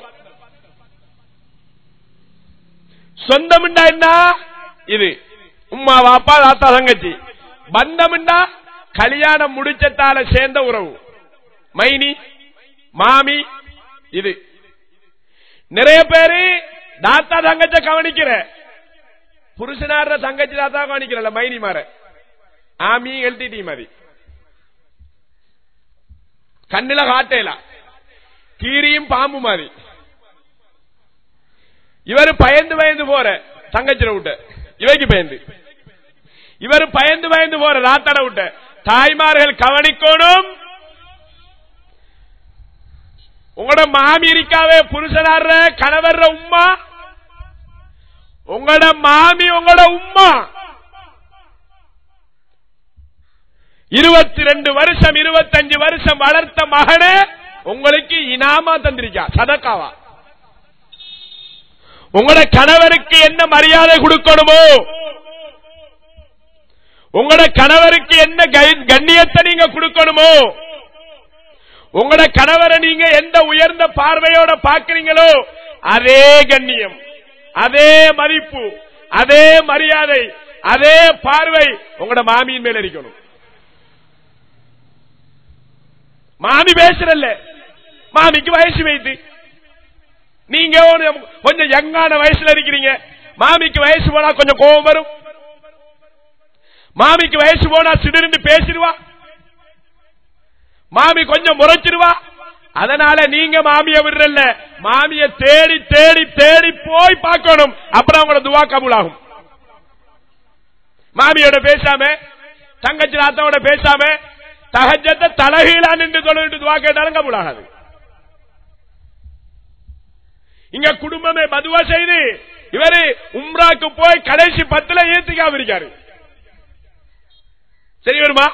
சொந்தம் என்ன இது உம்மா வாப்பா தாத்தா தங்கச்சி பந்தம் கல்யாணம் முடிச்சத்தால சேர்ந்த உறவு மைனி மாமி இது நிறைய பேரு தாத்தா தங்கச்ச கவனிக்கிற புருஷனார தங்கச்சி தாத்தா கவனிக்கிறல மைனி மாற ஆமி எழுதிட்டி மாதிரி கண்ணில காட்டேல கீரியும் பாம்பு மாதிரி இவர் பயந்து பயந்து போற தங்கச்சில விட்ட இவைக்கு பயந்து இவர் பயந்து பயந்து போற ராத்தட விட்ட தாய்மார்கள் கவனிக்கணும் உங்களோட மாமி இருக்காவே புருஷனார கணவர் உம்மா உங்களோட மாமி உங்களோட உம்மா இருபத்தி ரெண்டு வருஷம் இருபத்தஞ்சு வருஷம் வளர்த்த மகனே உங்களுக்கு இனாமா தந்திருக்கா சதக்காவா உங்களோட கணவருக்கு என்ன மரியாதை கொடுக்கணுமோ உங்களோட கணவருக்கு என்ன கண்ணியத்தை நீங்க கொடுக்கணுமோ உங்களோட கணவரை நீங்க எந்த உயர்ந்த பார்வையோட பாக்குறீங்களோ அதே கண்ணியம் அதே மதிப்பு அதே மரியாதை அதே பார்வை உங்களோட மாமியின் மேல இருக்கணும் மாமி பேசுறல்ல மாமிக்கு வயசு வைத்து நீங்க ஒரு கொஞ்சம் யங்கான வயசுல இருக்கிறீங்க மாமிக்கு வயசு போனா கொஞ்சம் கோபம் வரும் மாமிக்கு வயசு போனா சிடிருந்து பேசிடுவா மாமி கொஞ்சம் முறைச்சிருவா அதனால நீங்க மாமிய விடுறல்ல மாமிய தேடி தேடி தேடி போய் பார்க்கணும் அப்புறம் அவங்களோட துவா கபூல் ஆகும் மாமியோட பேசாம தங்கச்சி நாத்தோட பேசாம தகஜத்தை தலகீழா நின்று தொழில் துவா கேட்டாலும் கபூல் ஆகாது இங்க குடும்பமே மதுவா செய்து இவரு உம்ராக்கு போய் கடைசி பத்துல ஏத்துக்காம இருக்காரு சரி வருமா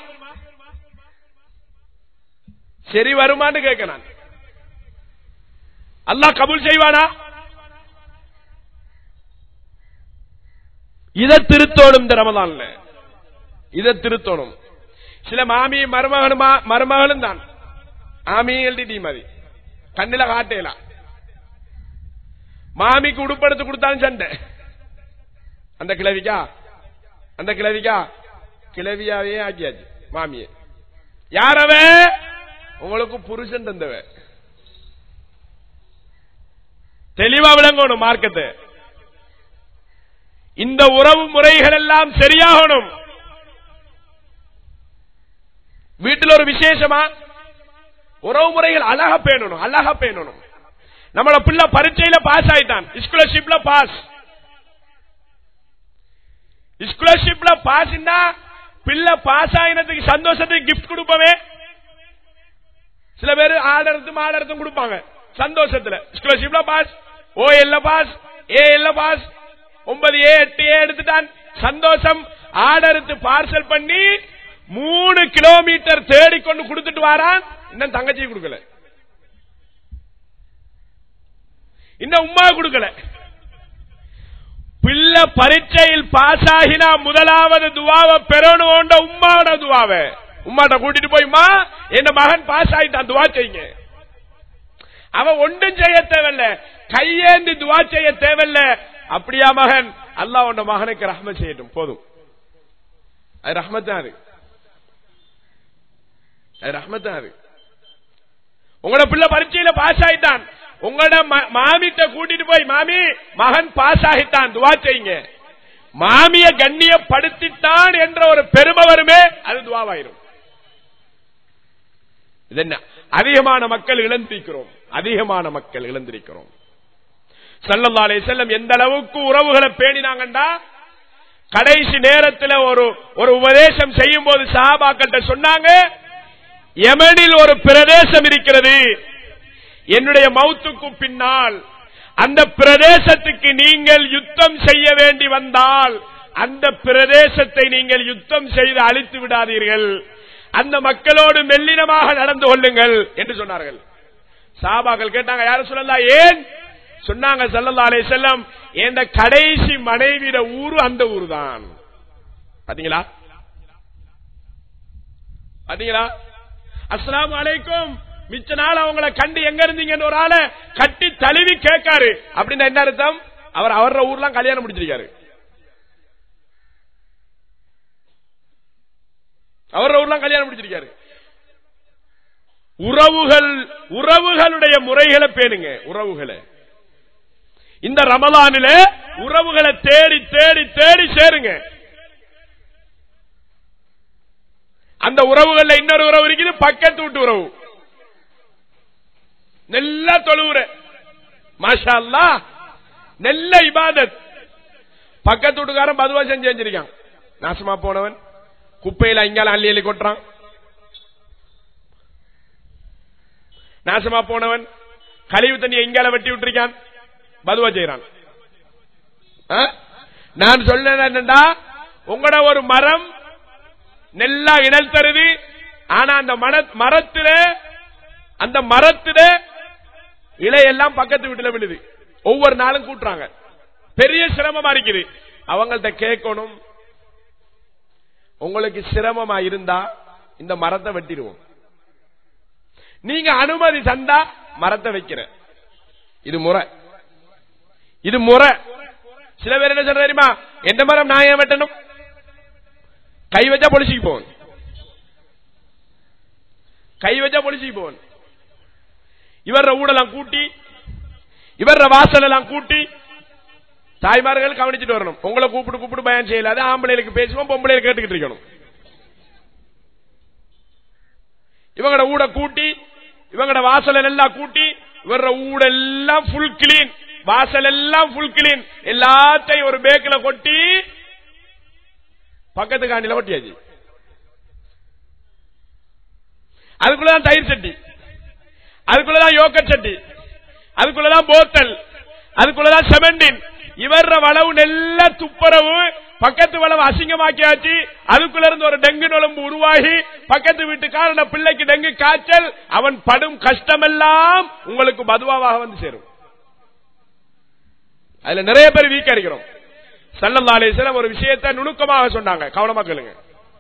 சரி வருமான்னு கேட்க நான் அல்லாஹ் கபூல் செய்வானா இதை திருத்தோணும் இந்த ரமதான்ல இதை திருத்தோணும் சில மாமி மருமகனும் மருமகளும் தான் ஆமி எழுதி மாதிரி கண்ணில காட்டலாம் மாமிக்கு உடுப்படுத்து கொடுத்தாலும் சண்டை அந்த கிழவிக்கா அந்த கிழவிக்கா கிழவியாவே ஆக்கியாச்சு மாமிய யாரவ உங்களுக்கு புருஷன் தந்தவ தெளிவா விளங்கணும் மார்க்கத்தை இந்த உறவு முறைகள் எல்லாம் சரியாகணும் வீட்டில் ஒரு விசேஷமா உறவு முறைகள் அழகா பேணணும் அழகா பேணணும் நம்மள பிள்ளை பரீட்சையில பாஸ் ஆயிட்டான் ஸ்காலர்ஷிப்ல பாஸ் ஸ்காலர்ஷிப்ல பாஸ் பிள்ளை பாஸ் ஆயினத்துக்கு சந்தோஷத்துக்கு கிஃப்ட் கொடுப்பவே சில பேர் ஆடரத்தும் ஆடரத்தும் கொடுப்பாங்க சந்தோஷத்துல ஸ்காலர்ஷிப்ல பாஸ் ஓ எல்ல பாஸ் ஏ எல்ல பாஸ் ஒன்பது ஏ எட்டு ஏ எடுத்துட்டான் சந்தோஷம் ஆடருக்கு பார்சல் பண்ணி மூணு கிலோமீட்டர் தேடிக்கொண்டு கொடுத்துட்டு வாரான் இன்னும் தங்கச்சி கொடுக்கல இன்னும் உமா கொடுக்கல பிள்ளை பரீட்சையில் பாஸ் ஆகினா முதலாவது துவாவை பெறணும் உம்மாவோட துவாவை உம்மாட்ட கூட்டிட்டு போய்மா என் மகன் பாஸ் ஆயிட்டான் துவா செய்யுங்க அவன் ஒன்றும் செய்ய தேவையில்ல கையேந்தி துவா செய்ய தேவையில்ல அப்படியா மகன் அல்லாஹ் உன் மகனுக்கு ரஹ்ம செய்யட்டும் போதும் அது ரஹ்மத்தான் அது அது ரஹ்மத்தான் அது உங்களோட பிள்ளை பரீட்சையில பாஸ் ஆயிட்டான் உங்களோட மாமிட்ட கூட்டிட்டு போய் மாமி மகன் பாஸ் ஆகிட்டான் துவா செய்யுங்க மாமிய கண்ணியப்படுத்திட்டான் என்ற ஒரு பெருமை வருமே அது துவாவாயிரும் இது என்ன அதிகமான மக்கள் இழந்திருக்கிறோம் அதிகமான மக்கள் இழந்திருக்கிறோம் சல்லல்லாலே செல்லம் எந்த அளவுக்கு உறவுகளை பேணினாங்கண்டா கடைசி நேரத்தில் ஒரு ஒரு உபதேசம் செய்யும் போது சஹாபாக்கிட்ட சொன்னாங்க யமனில் ஒரு பிரதேசம் இருக்கிறது என்னுடைய மௌத்துக்கு பின்னால் அந்த பிரதேசத்துக்கு நீங்கள் யுத்தம் செய்ய வேண்டி வந்தால் அந்த பிரதேசத்தை நீங்கள் யுத்தம் செய்து அழித்து விடாதீர்கள் அந்த மக்களோடு மெல்லினமாக நடந்து கொள்ளுங்கள் என்று சொன்னார்கள் சாபாக்கள் கேட்டாங்க யாரும் சொல்லலாம் ஏன் சொன்னாங்க சல்லல்லா அலே செல்லம் என்ற கடைசி மனைவிட ஊரு அந்த ஊர் தான் பாத்தீங்களா பாத்தீங்களா அஸ்லாம் அலைக்கும் மிச்ச நாள் அவங்கள கண்டு எங்க இருந்தீங்கன்னு ஒரு ஆளை கட்டி தழுவி கேட்காரு அப்படின்னா என்ன அர்த்தம் அவர் அவர ஊர்லாம் கல்யாணம் முடிச்சிருக்காரு அவர ஊர்லாம் கல்யாணம் முடிச்சிருக்காரு உறவுகள் உறவுகளுடைய முறைகளை பேணுங்க உறவுகளை இந்த ரமலானில உறவுகளை தேடி தேடி தேடி சேருங்க அந்த உறவுகள்ல இன்னொரு உறவு இருக்குது பக்கத்து வீட்டு உறவு நல்ல தொழுவுற மாஷா அல்லா நல்ல இபாதத் பக்கத்து வீட்டுக்காரன் பதுவா செஞ்சு செஞ்சிருக்கான் நாசமா போனவன் குப்பையில இங்கால அள்ளி அள்ளி கொட்டுறான் நாசமா போனவன் கழிவு தண்ணியை இங்கால வெட்டி விட்டுருக்கான் பதுவா செய்யறான் நான் சொல்ல என்னண்டா உங்களோட ஒரு மரம் நெல்லா இனல் தருது ஆனா அந்த மரத்துல அந்த மரத்துல இலையெல்லாம் பக்கத்து வீட்டுல விழுது ஒவ்வொரு நாளும் கூட்டுறாங்க பெரிய சிரமமா இருக்குது அவங்கள்ட்ட கேட்கணும் உங்களுக்கு சிரமமா இருந்தா இந்த மரத்தை வெட்டிடுவோம் நீங்க அனுமதி தந்தா மரத்தை வைக்கிற இது முறை இது முறை சில பேர் என்ன சொல்ற தெரியுமா எந்த மரம் நான் ஏன் வெட்டணும் கை வச்சா பொலிசிக்கு போகணும் கை வச்சா பொலிசிக்கு போகணும் இவர ஊடெல்லாம் கூட்டி இவர வாசல் எல்லாம் கூட்டி தாய்மார்கள் கவனிச்சுட்டு வரணும் உங்களை கூப்பிட்டு கூப்பிட்டு பயன் செய்யலாது ஆம்பளைகளுக்கு பேசுவோம் பொம்பளைகளுக்கு கேட்டுக்கிட்டு இருக்கணும் இவங்கட ஊட கூட்டி இவங்கட வாசல் எல்லாம் கூட்டி இவர ஊடெல்லாம் ஃபுல் கிளீன் வாசல் எல்லாம் ஃபுல் கிளீன் எல்லாத்தையும் ஒரு பேக்கில கொட்டி பக்கத்து காண்டில கொட்டியாச்சு அதுக்குள்ளதான் தயிர் சட்டி அதுக்குள்ளதான் யோக்கட் சட்டி அதுக்குள்ளதான் போத்தல் அதுக்குள்ளதான் செமெண்டின் இவர வளவு நெல்ல துப்புரவு பக்கத்து வளவு அசிங்கமாக்கியாச்சு அதுக்குள்ள இருந்து ஒரு டெங்கு நுழம்பு உருவாகி பக்கத்து வீட்டுக்காரன பிள்ளைக்கு டெங்கு காய்ச்சல் அவன் படும் கஷ்டமெல்லாம் உங்களுக்கு மதுவாவாக வந்து சேரும் அதுல நிறைய பேர் வீக் அடிக்கிறோம் சல்லல்லா அலிஸ்லாம் ஒரு விஷயத்தை நுணுக்கமாக சொன்னாங்க கவனமா கேளுங்க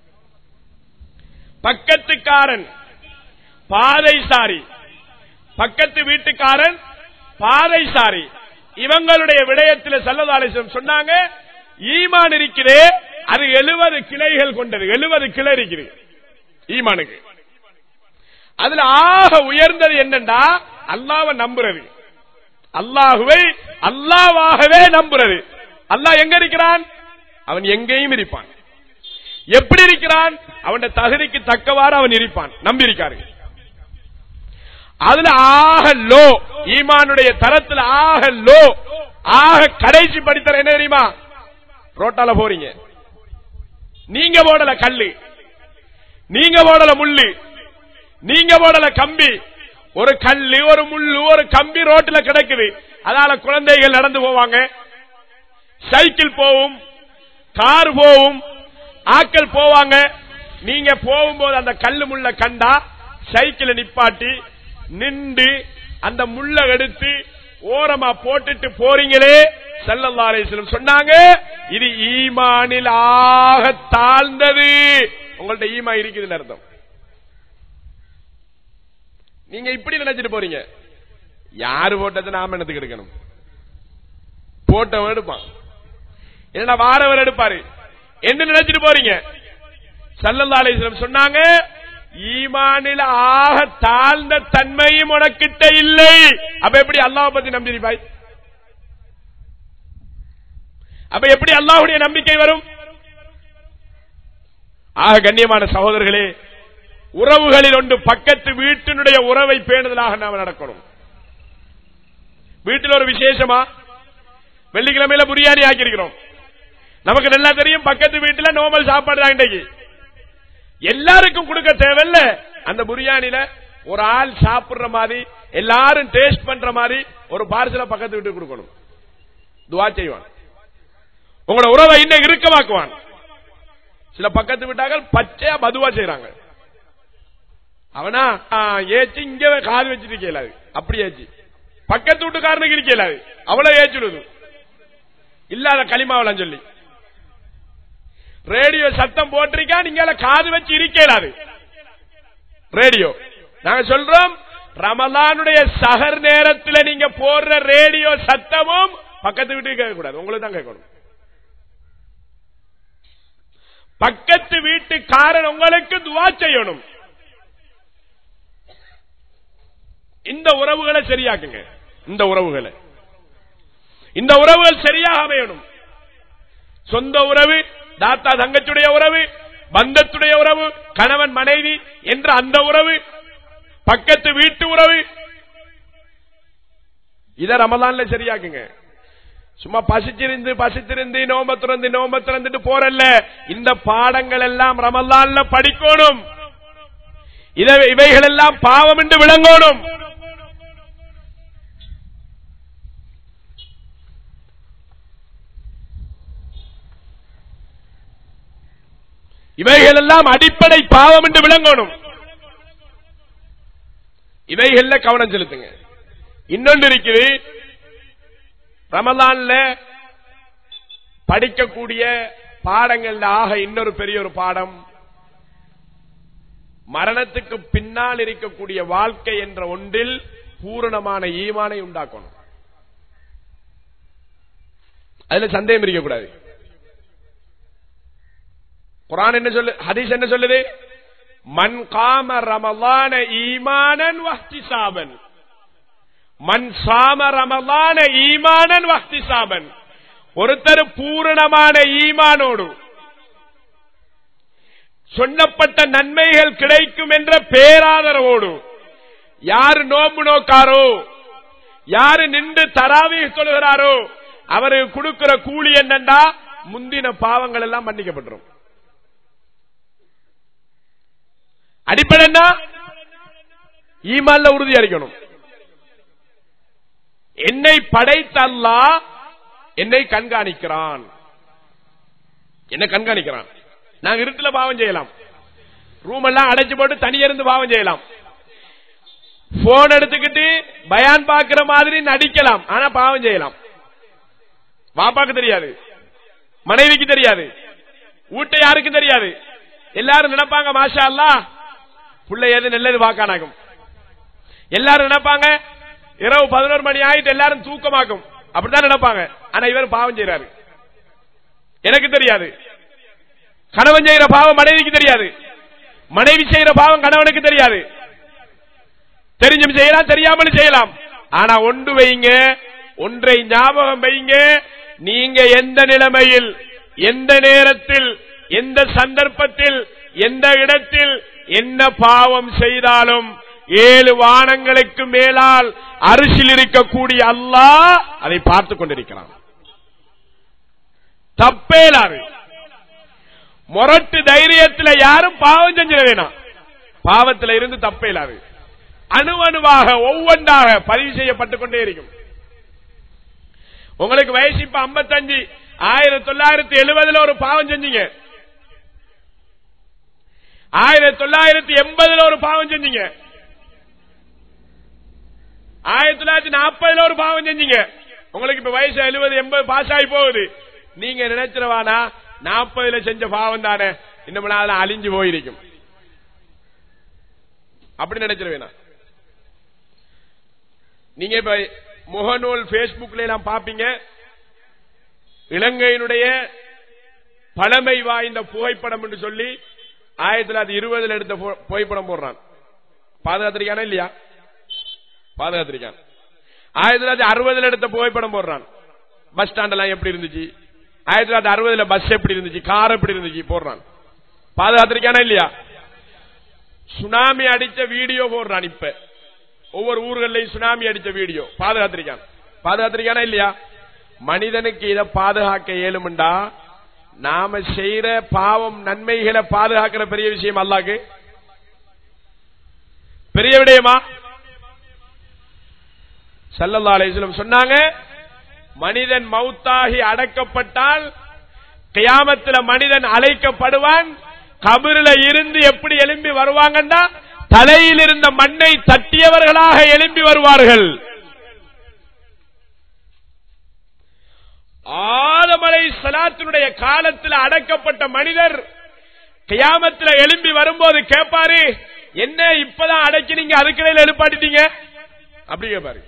பக்கத்துக்காரன் பாதை சாரி பக்கத்து வீட்டுக்காரன் பாதை சாரி இவங்களுடைய விடயத்தில் சல்லதாலேசம் சொன்னாங்க ஈமான் இருக்கிறே அது எழுபது கிளைகள் கொண்டது எழுபது கிளை இருக்குது ஈமானுக்கு அதுல ஆக உயர்ந்தது என்னண்டா அல்லாவை நம்புறது அல்லாஹுவை அல்லாவாகவே நம்புறது அல்லாஹ் எங்க இருக்கிறான் அவன் எங்கேயும் இருப்பான் எப்படி இருக்கிறான் அவன் தகுதிக்கு தக்கவாறு அவன் இருப்பான் நம்பி இருக்காரு அதுல ஆக லோ ஈமானுடைய தரத்தில் ஆக லோ ஆக கடைசி படித்தர என்ன தெரியுமா ரோட்டால போறீங்க நீங்க போடல கல்லு நீங்க போடல முள்ளு நீங்க போடல கம்பி ஒரு கல்லு ஒரு முள்ளு ஒரு கம்பி ரோட்ல கிடக்குது அதனால குழந்தைகள் நடந்து போவாங்க சைக்கிள் போவும் கார் போவும் ஆக்கள் போவாங்க நீங்க போகும்போது அந்த கல்லு முள்ள கண்டா சைக்கிளை நிப்பாட்டி நின்று அந்த முள்ள எடுத்து ஓரமா போட்டுட்டு போறீங்களே செல்லல்லாரேஸ்வரம் சொன்னாங்க இது ஈமானில் ஆக தாழ்ந்தது உங்கள்ட்ட ஈமா இருக்குதுன்னு அர்த்தம் நீங்க இப்படி நினைச்சிட்டு போறீங்க யாரு போட்டதை நாம என்னத்துக்கு எடுக்கணும் போட்டவன் எடுப்பான் என்ன வாரவர் எடுப்பாரு என்ன நினைச்சிட்டு போறீங்க சல்லல்லாலேஸ்வரம் சொன்னாங்க ஈமானில் ஆக தாழ்ந்த தன்மையும் உனக்கிட்ட இல்லை அப்ப எப்படி அல்லாஹ் பத்தி நம்பிருப்பாய் அப்ப எப்படி அல்லாஹுடைய நம்பிக்கை வரும் ஆக கண்ணியமான சகோதரர்களே உறவுகளில் ஒன்று பக்கத்து வீட்டினுடைய உறவை பேணுதலாக நாம் நடக்கணும் வீட்டில் ஒரு விசேஷமா வெள்ளிக்கிழமையில பிரியாணி ஆக்கியிருக்கிறோம் நமக்கு நல்லா தெரியும் பக்கத்து வீட்டுல நோமல் சாப்பாடு தான் இன்றைக்கு எல்லாருக்கும் கொடுக்க தேவையில்ல அந்த பிரியாணில ஒரு ஆள் சாப்பிடுற மாதிரி எல்லாரும் டேஸ்ட் பண்ற மாதிரி ஒரு பார்சல பக்கத்து வீட்டு கொடுக்கணும் துவா செய்வான் உங்களோட உறவை இன்னும் இறுக்கமாக்குவான் சில பக்கத்து வீட்டார்கள் பச்சையா மதுவா செய்யறாங்க அவனா ஏச்சு இங்க காது வச்சுட்டு கேளாது அப்படி ஏச்சு பக்கத்து வீட்டுக்காரனுக்கு இருக்கலாது அவ்வளவு ஏச்சுடுது இல்லாத களிமாவளம் சொல்லி ரேடியோ சத்தம் போட்டிருக்கா நீங்க காது வச்சு இருக்கலாது ரேடியோ நாங்க சொல்றோம் ரமலானுடைய சகர் நேரத்தில் நீங்க போடுற ரேடியோ சத்தமும் பக்கத்து வீட்டுக்கு கேட்க கூடாது உங்களுக்கு தான் கேட்கணும் பக்கத்து வீட்டுக்காரன் உங்களுக்கு துவா செய்யணும் இந்த உறவுகளை சரியாக்குங்க இந்த உறவுகளை இந்த உறவுகள் சரியாக அமையணும் சொந்த உறவு தாத்தா தங்கச்சுடைய உறவு பந்தத்துடைய உறவு கணவன் மனைவி என்ற அந்த உறவு பக்கத்து வீட்டு உறவு இத ரமலான்ல சரியாக்குங்க சும்மா பசிச்சிருந்து பசித்திருந்து நோம்ப திறந்து நோம்ப திறந்துட்டு போறல்ல இந்த பாடங்கள் எல்லாம் ரமலான்ல படிக்கணும் இவைகள் எல்லாம் பாவம் என்று விளங்கணும் இவைகள் எல்லாம் அடிப்படை பாவம் என்று விளங்கணும் இவைகள்ல கவனம் செலுத்துங்க இன்னொன்று இருக்குது ரமலான்ல படிக்கக்கூடிய பாடங்கள்ல ஆக இன்னொரு பெரிய ஒரு பாடம் மரணத்துக்கு பின்னால் இருக்கக்கூடிய வாழ்க்கை என்ற ஒன்றில் பூரணமான ஈமானை உண்டாக்கணும் அதுல சந்தேகம் இருக்கக்கூடாது குரான் என்ன சொல்லு ஹதீஸ் என்ன சொல்லுது மன் காம ரமலான ஈமானன் வஹ்திசாபன் மன் சாம ரமலான ஈமானன் வஹ்திசாபன் ஒருத்தர் பூரணமான ஈமானோடு சொல்லப்பட்ட நன்மைகள் கிடைக்கும் என்ற பேராதரவோடு யாரு நோம்பு நோக்காரோ யாரு நின்று தராவி சொல்லுகிறாரோ அவருக்கு கொடுக்கிற கூலி என்னண்டா முந்தின பாவங்கள் எல்லாம் மன்னிக்கப்பட்டுரும் அடிப்படை என்ன ஈமான்ல உறுதியா இருக்கணும் என்னை படைத்த அல்லாஹ் என்னை கண்காணிக்கிறான் என்ன கண்காணிக்கிறான் நாங்க இருட்டுல பாவம் செய்யலாம் ரூம் எல்லாம் அடைச்சு போட்டு தனியிருந்து பாவம் செய்யலாம் போன் எடுத்துக்கிட்டு பயான் பாக்குற மாதிரி நடிக்கலாம் ஆனா பாவம் செய்யலாம் வாப்பாக்கு தெரியாது மனைவிக்கு தெரியாது வீட்டை யாருக்கும் தெரியாது எல்லாரும் நினைப்பாங்க மாஷா அல்லா புள்ள எது நல்லது வாக்கானாகும் எல்லாரும் நினைப்பாங்க இரவு பதினோரு மணி ஆயிட்டு எல்லாரும் தூக்கமாக்கும் அப்படித்தான் நினைப்பாங்க ஆனா இவர் பாவம் செய்யறாரு எனக்கு தெரியாது கணவன் செய்யற பாவம் மனைவிக்கு தெரியாது மனைவி செய்யற பாவம் கணவனுக்கு தெரியாது தெரிஞ்சும் செய்யலாம் தெரியாமலும் செய்யலாம் ஆனா ஒன்று வைங்க ஒன்றை ஞாபகம் வைங்க நீங்க எந்த நிலைமையில் எந்த நேரத்தில் எந்த சந்தர்ப்பத்தில் எந்த இடத்தில் என்ன பாவம் செய்தாலும் ஏழு வானங்களுக்கு மேலால் அரிசில் இருக்கக்கூடிய அல்லாஹ் அதை பார்த்துக் கொண்டிருக்கிறான் தப்பேலாது முரட்டு தைரியத்தில் யாரும் பாவம் செஞ்சிட வேணாம் பாவத்தில் இருந்து தப்பேலாது அணு அணுவாக ஒவ்வொன்றாக பதிவு செய்யப்பட்டுக் கொண்டே இருக்கும் உங்களுக்கு வயசு இப்ப ஐம்பத்தஞ்சு ஆயிரத்தி தொள்ளாயிரத்தி எழுபதுல ஒரு பாவம் செஞ்சீங்க ஆயிரத்தி தொள்ளாயிரத்தி எண்பதுல ஒரு பாவம் செஞ்சீங்க ஆயிரத்தி தொள்ளாயிரத்தி நாற்பதுல ஒரு பாவம் செஞ்சீங்க உங்களுக்கு இப்ப வயசு எழுபது எண்பது பாஸ் ஆகி போகுது நீங்க நினைச்சிருவானா நாற்பதுல செஞ்ச பாவம் தானே இன்னும் நாள் அழிஞ்சு போயிருக்கும் அப்படி நினைச்சிருவேனா நீங்க இப்ப முகநூல் பேஸ்புக்ல எல்லாம் பாப்பீங்க இலங்கையினுடைய பழமை வாய்ந்த புகைப்படம் என்று சொல்லி ஆயிரத்தி தொள்ளாயிரத்தி இருபதுல எடுத்த புகைப்படம் போடுறான் பாதுகாத்திருக்கானா இல்லையா பாதுகாத்திருக்கான் ஆயிரத்தி தொள்ளாயிரத்தி அறுபதுல எடுத்த புகைப்படம் போடுறான் பஸ் ஸ்டாண்ட் எல்லாம் எப்படி இருந்துச்சு ஆயிரத்தி தொள்ளாயிரத்தி அறுபதுல பஸ் எப்படி இருந்துச்சு கார் எப்படி இருந்துச்சு போடுறான் பாதுகாத்திருக்கானா இல்லையா சுனாமி அடிச்ச வீடியோ போடுறான் இப்ப ஒவ்வொரு ஊர்களையும் சுனாமி அடிச்ச வீடியோ பாதுகாத்திருக்கான் பாதுகாத்திருக்கானா இல்லையா மனிதனுக்கு இதை பாதுகாக்க இயலும்டா நாம செய்யற பாவம் நன்மைகளை பாதுகாக்கிற பெரிய விஷயம் அல்லாக்கு பெரிய விடயமா சல்லல்லா அலிஸ்லம் சொன்னாங்க மனிதன் மௌத்தாகி அடக்கப்பட்டால் கியாமத்தில் மனிதன் அழைக்கப்படுவான் கபிரில இருந்து எப்படி எழும்பி வருவாங்கன்னா தலையில் இருந்த மண்ணை தட்டியவர்களாக எழும்பி வருவார்கள் ஆதமலை சலாத்தினுடைய காலத்தில் அடக்கப்பட்ட மனிதர் கியாமத்தில் எழும்பி வரும்போது கேட்பாரு என்ன இப்பதான் அடக்கினீங்க அதுக்கிடையில் எழுப்பாட்டிட்டீங்க அப்படி கேட்பாரு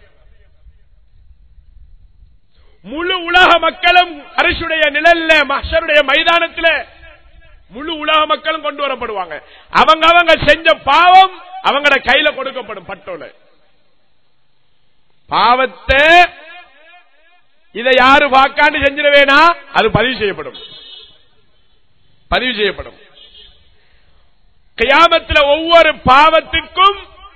முழு உலக மக்களும் அரசுடைய நிழல்ல மஷருடைய மைதானத்தில் முழு உலக மக்களும் கொண்டு வரப்படுவாங்க அவங்க அவங்க செஞ்ச பாவம் அவங்களோட கையில கொடுக்கப்படும் பட்டோல பாவத்தை இதை யாரு வாக்காண்டு செஞ்சிடவேனா அது பதிவு செய்யப்படும் பதிவு செய்யப்படும் கியாமத்தில் ஒவ்வொரு பாவத்துக்கும்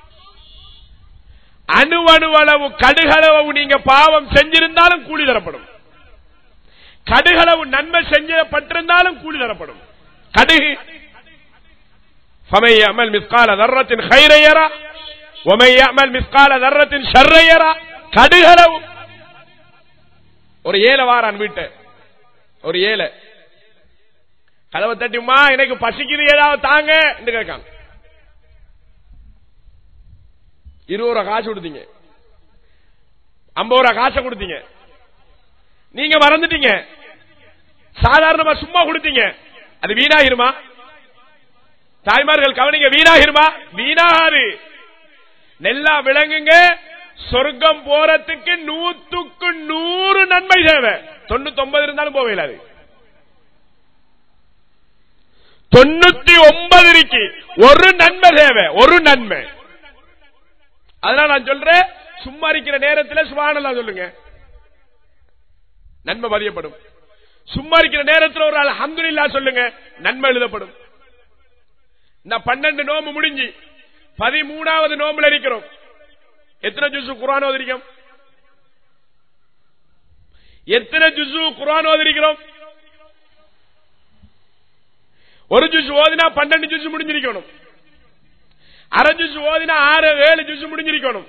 அணு அணுவளவு கடுகளவு நீங்க பாவம் செஞ்சிருந்தாலும் கூலி தரப்படும் கடுகளவு நன்மை செஞ்சப்பட்டிருந்தாலும் கூலி தரப்படும் கடுகு فمن يعمل مثقال ذرة خيرا يرى ومن يعمل مثقال ذرة شرا يرى கடுகளவு ஒரு ஏழை வாரான் வீட்டை ஒரு ஏழை கதவை தட்டிமா எனக்கு பசிக்குது ஏதாவது தாங்க என்று கேட்கான் இருபது ரூபா காசு கொடுத்தீங்க ஐம்பது ரூபா காசை கொடுத்தீங்க நீங்க மறந்துட்டீங்க சாதாரணமா சும்மா கொடுத்தீங்க அது வீணாயிருமா தாய்மார்கள் கவனிங்க வீணாகிருமா வீணாகாது நெல்லா விளங்குங்க சொர்க்கம் போறதுக்கு நூத்துக்கு நூறு நன்மை தேவை தொண்ணூத்தி ஒன்பது இருந்தாலும் போக இயலாது தொண்ணூத்தி ஒன்பது இருக்கு ஒரு நன்மை தேவை ஒரு நன்மை அதனால நான் சொல்றேன் சும்மா இருக்கிற நேரத்தில் சுபானல்லா சொல்லுங்க நன்மை பதியப்படும் சும்மா இருக்கிற நேரத்தில் ஒரு அல்ஹம்துலில்லாஹ் சொல்லுங்க நன்மை எழுதப்படும் நான் பன்னெண்டு நோம்பு முடிஞ்சு பதிமூணாவது நோம்புல இருக்கிறோம் எத்தனை ஜுசு குரான் ஓதிரிக்கும் எத்தனை ஜுசு குரான் ஓதிரிக்கிறோம் ஒரு ஜூஸ் ஓதினா பன்னெண்டு ஜூஸ் முடிஞ்சிருக்கணும் அரை ஜூஸ் ஓதினா ஆறு ஏழு ஜூஸ் முடிஞ்சிருக்கணும்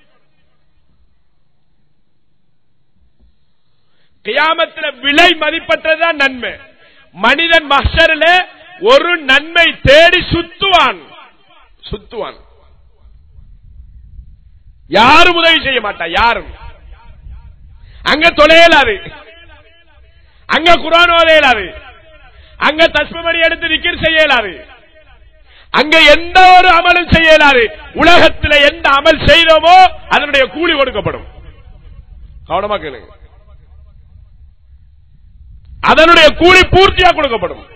கியாமத்தில் விலை மதிப்பற்றதான் நன்மை மனிதன் மஹரில் ஒரு நன்மை தேடி சுத்துவான் சுத்துவான் யாரும் உதவி செய்ய மாட்டா யாரும் அங்க தொலையலாது அங்க குரான் ஓதையலாது அங்க தஸ்மமணி எடுத்து விக்கிர் செய்யலாது அங்க எந்த ஒரு அமலும் செய்யலாது உலகத்தில் எந்த அமல் செய்தோமோ அதனுடைய கூலி கொடுக்கப்படும் கவனமா கேளுங்க அதனுடைய கூலி பூர்த்தியா கொடுக்கப்படும்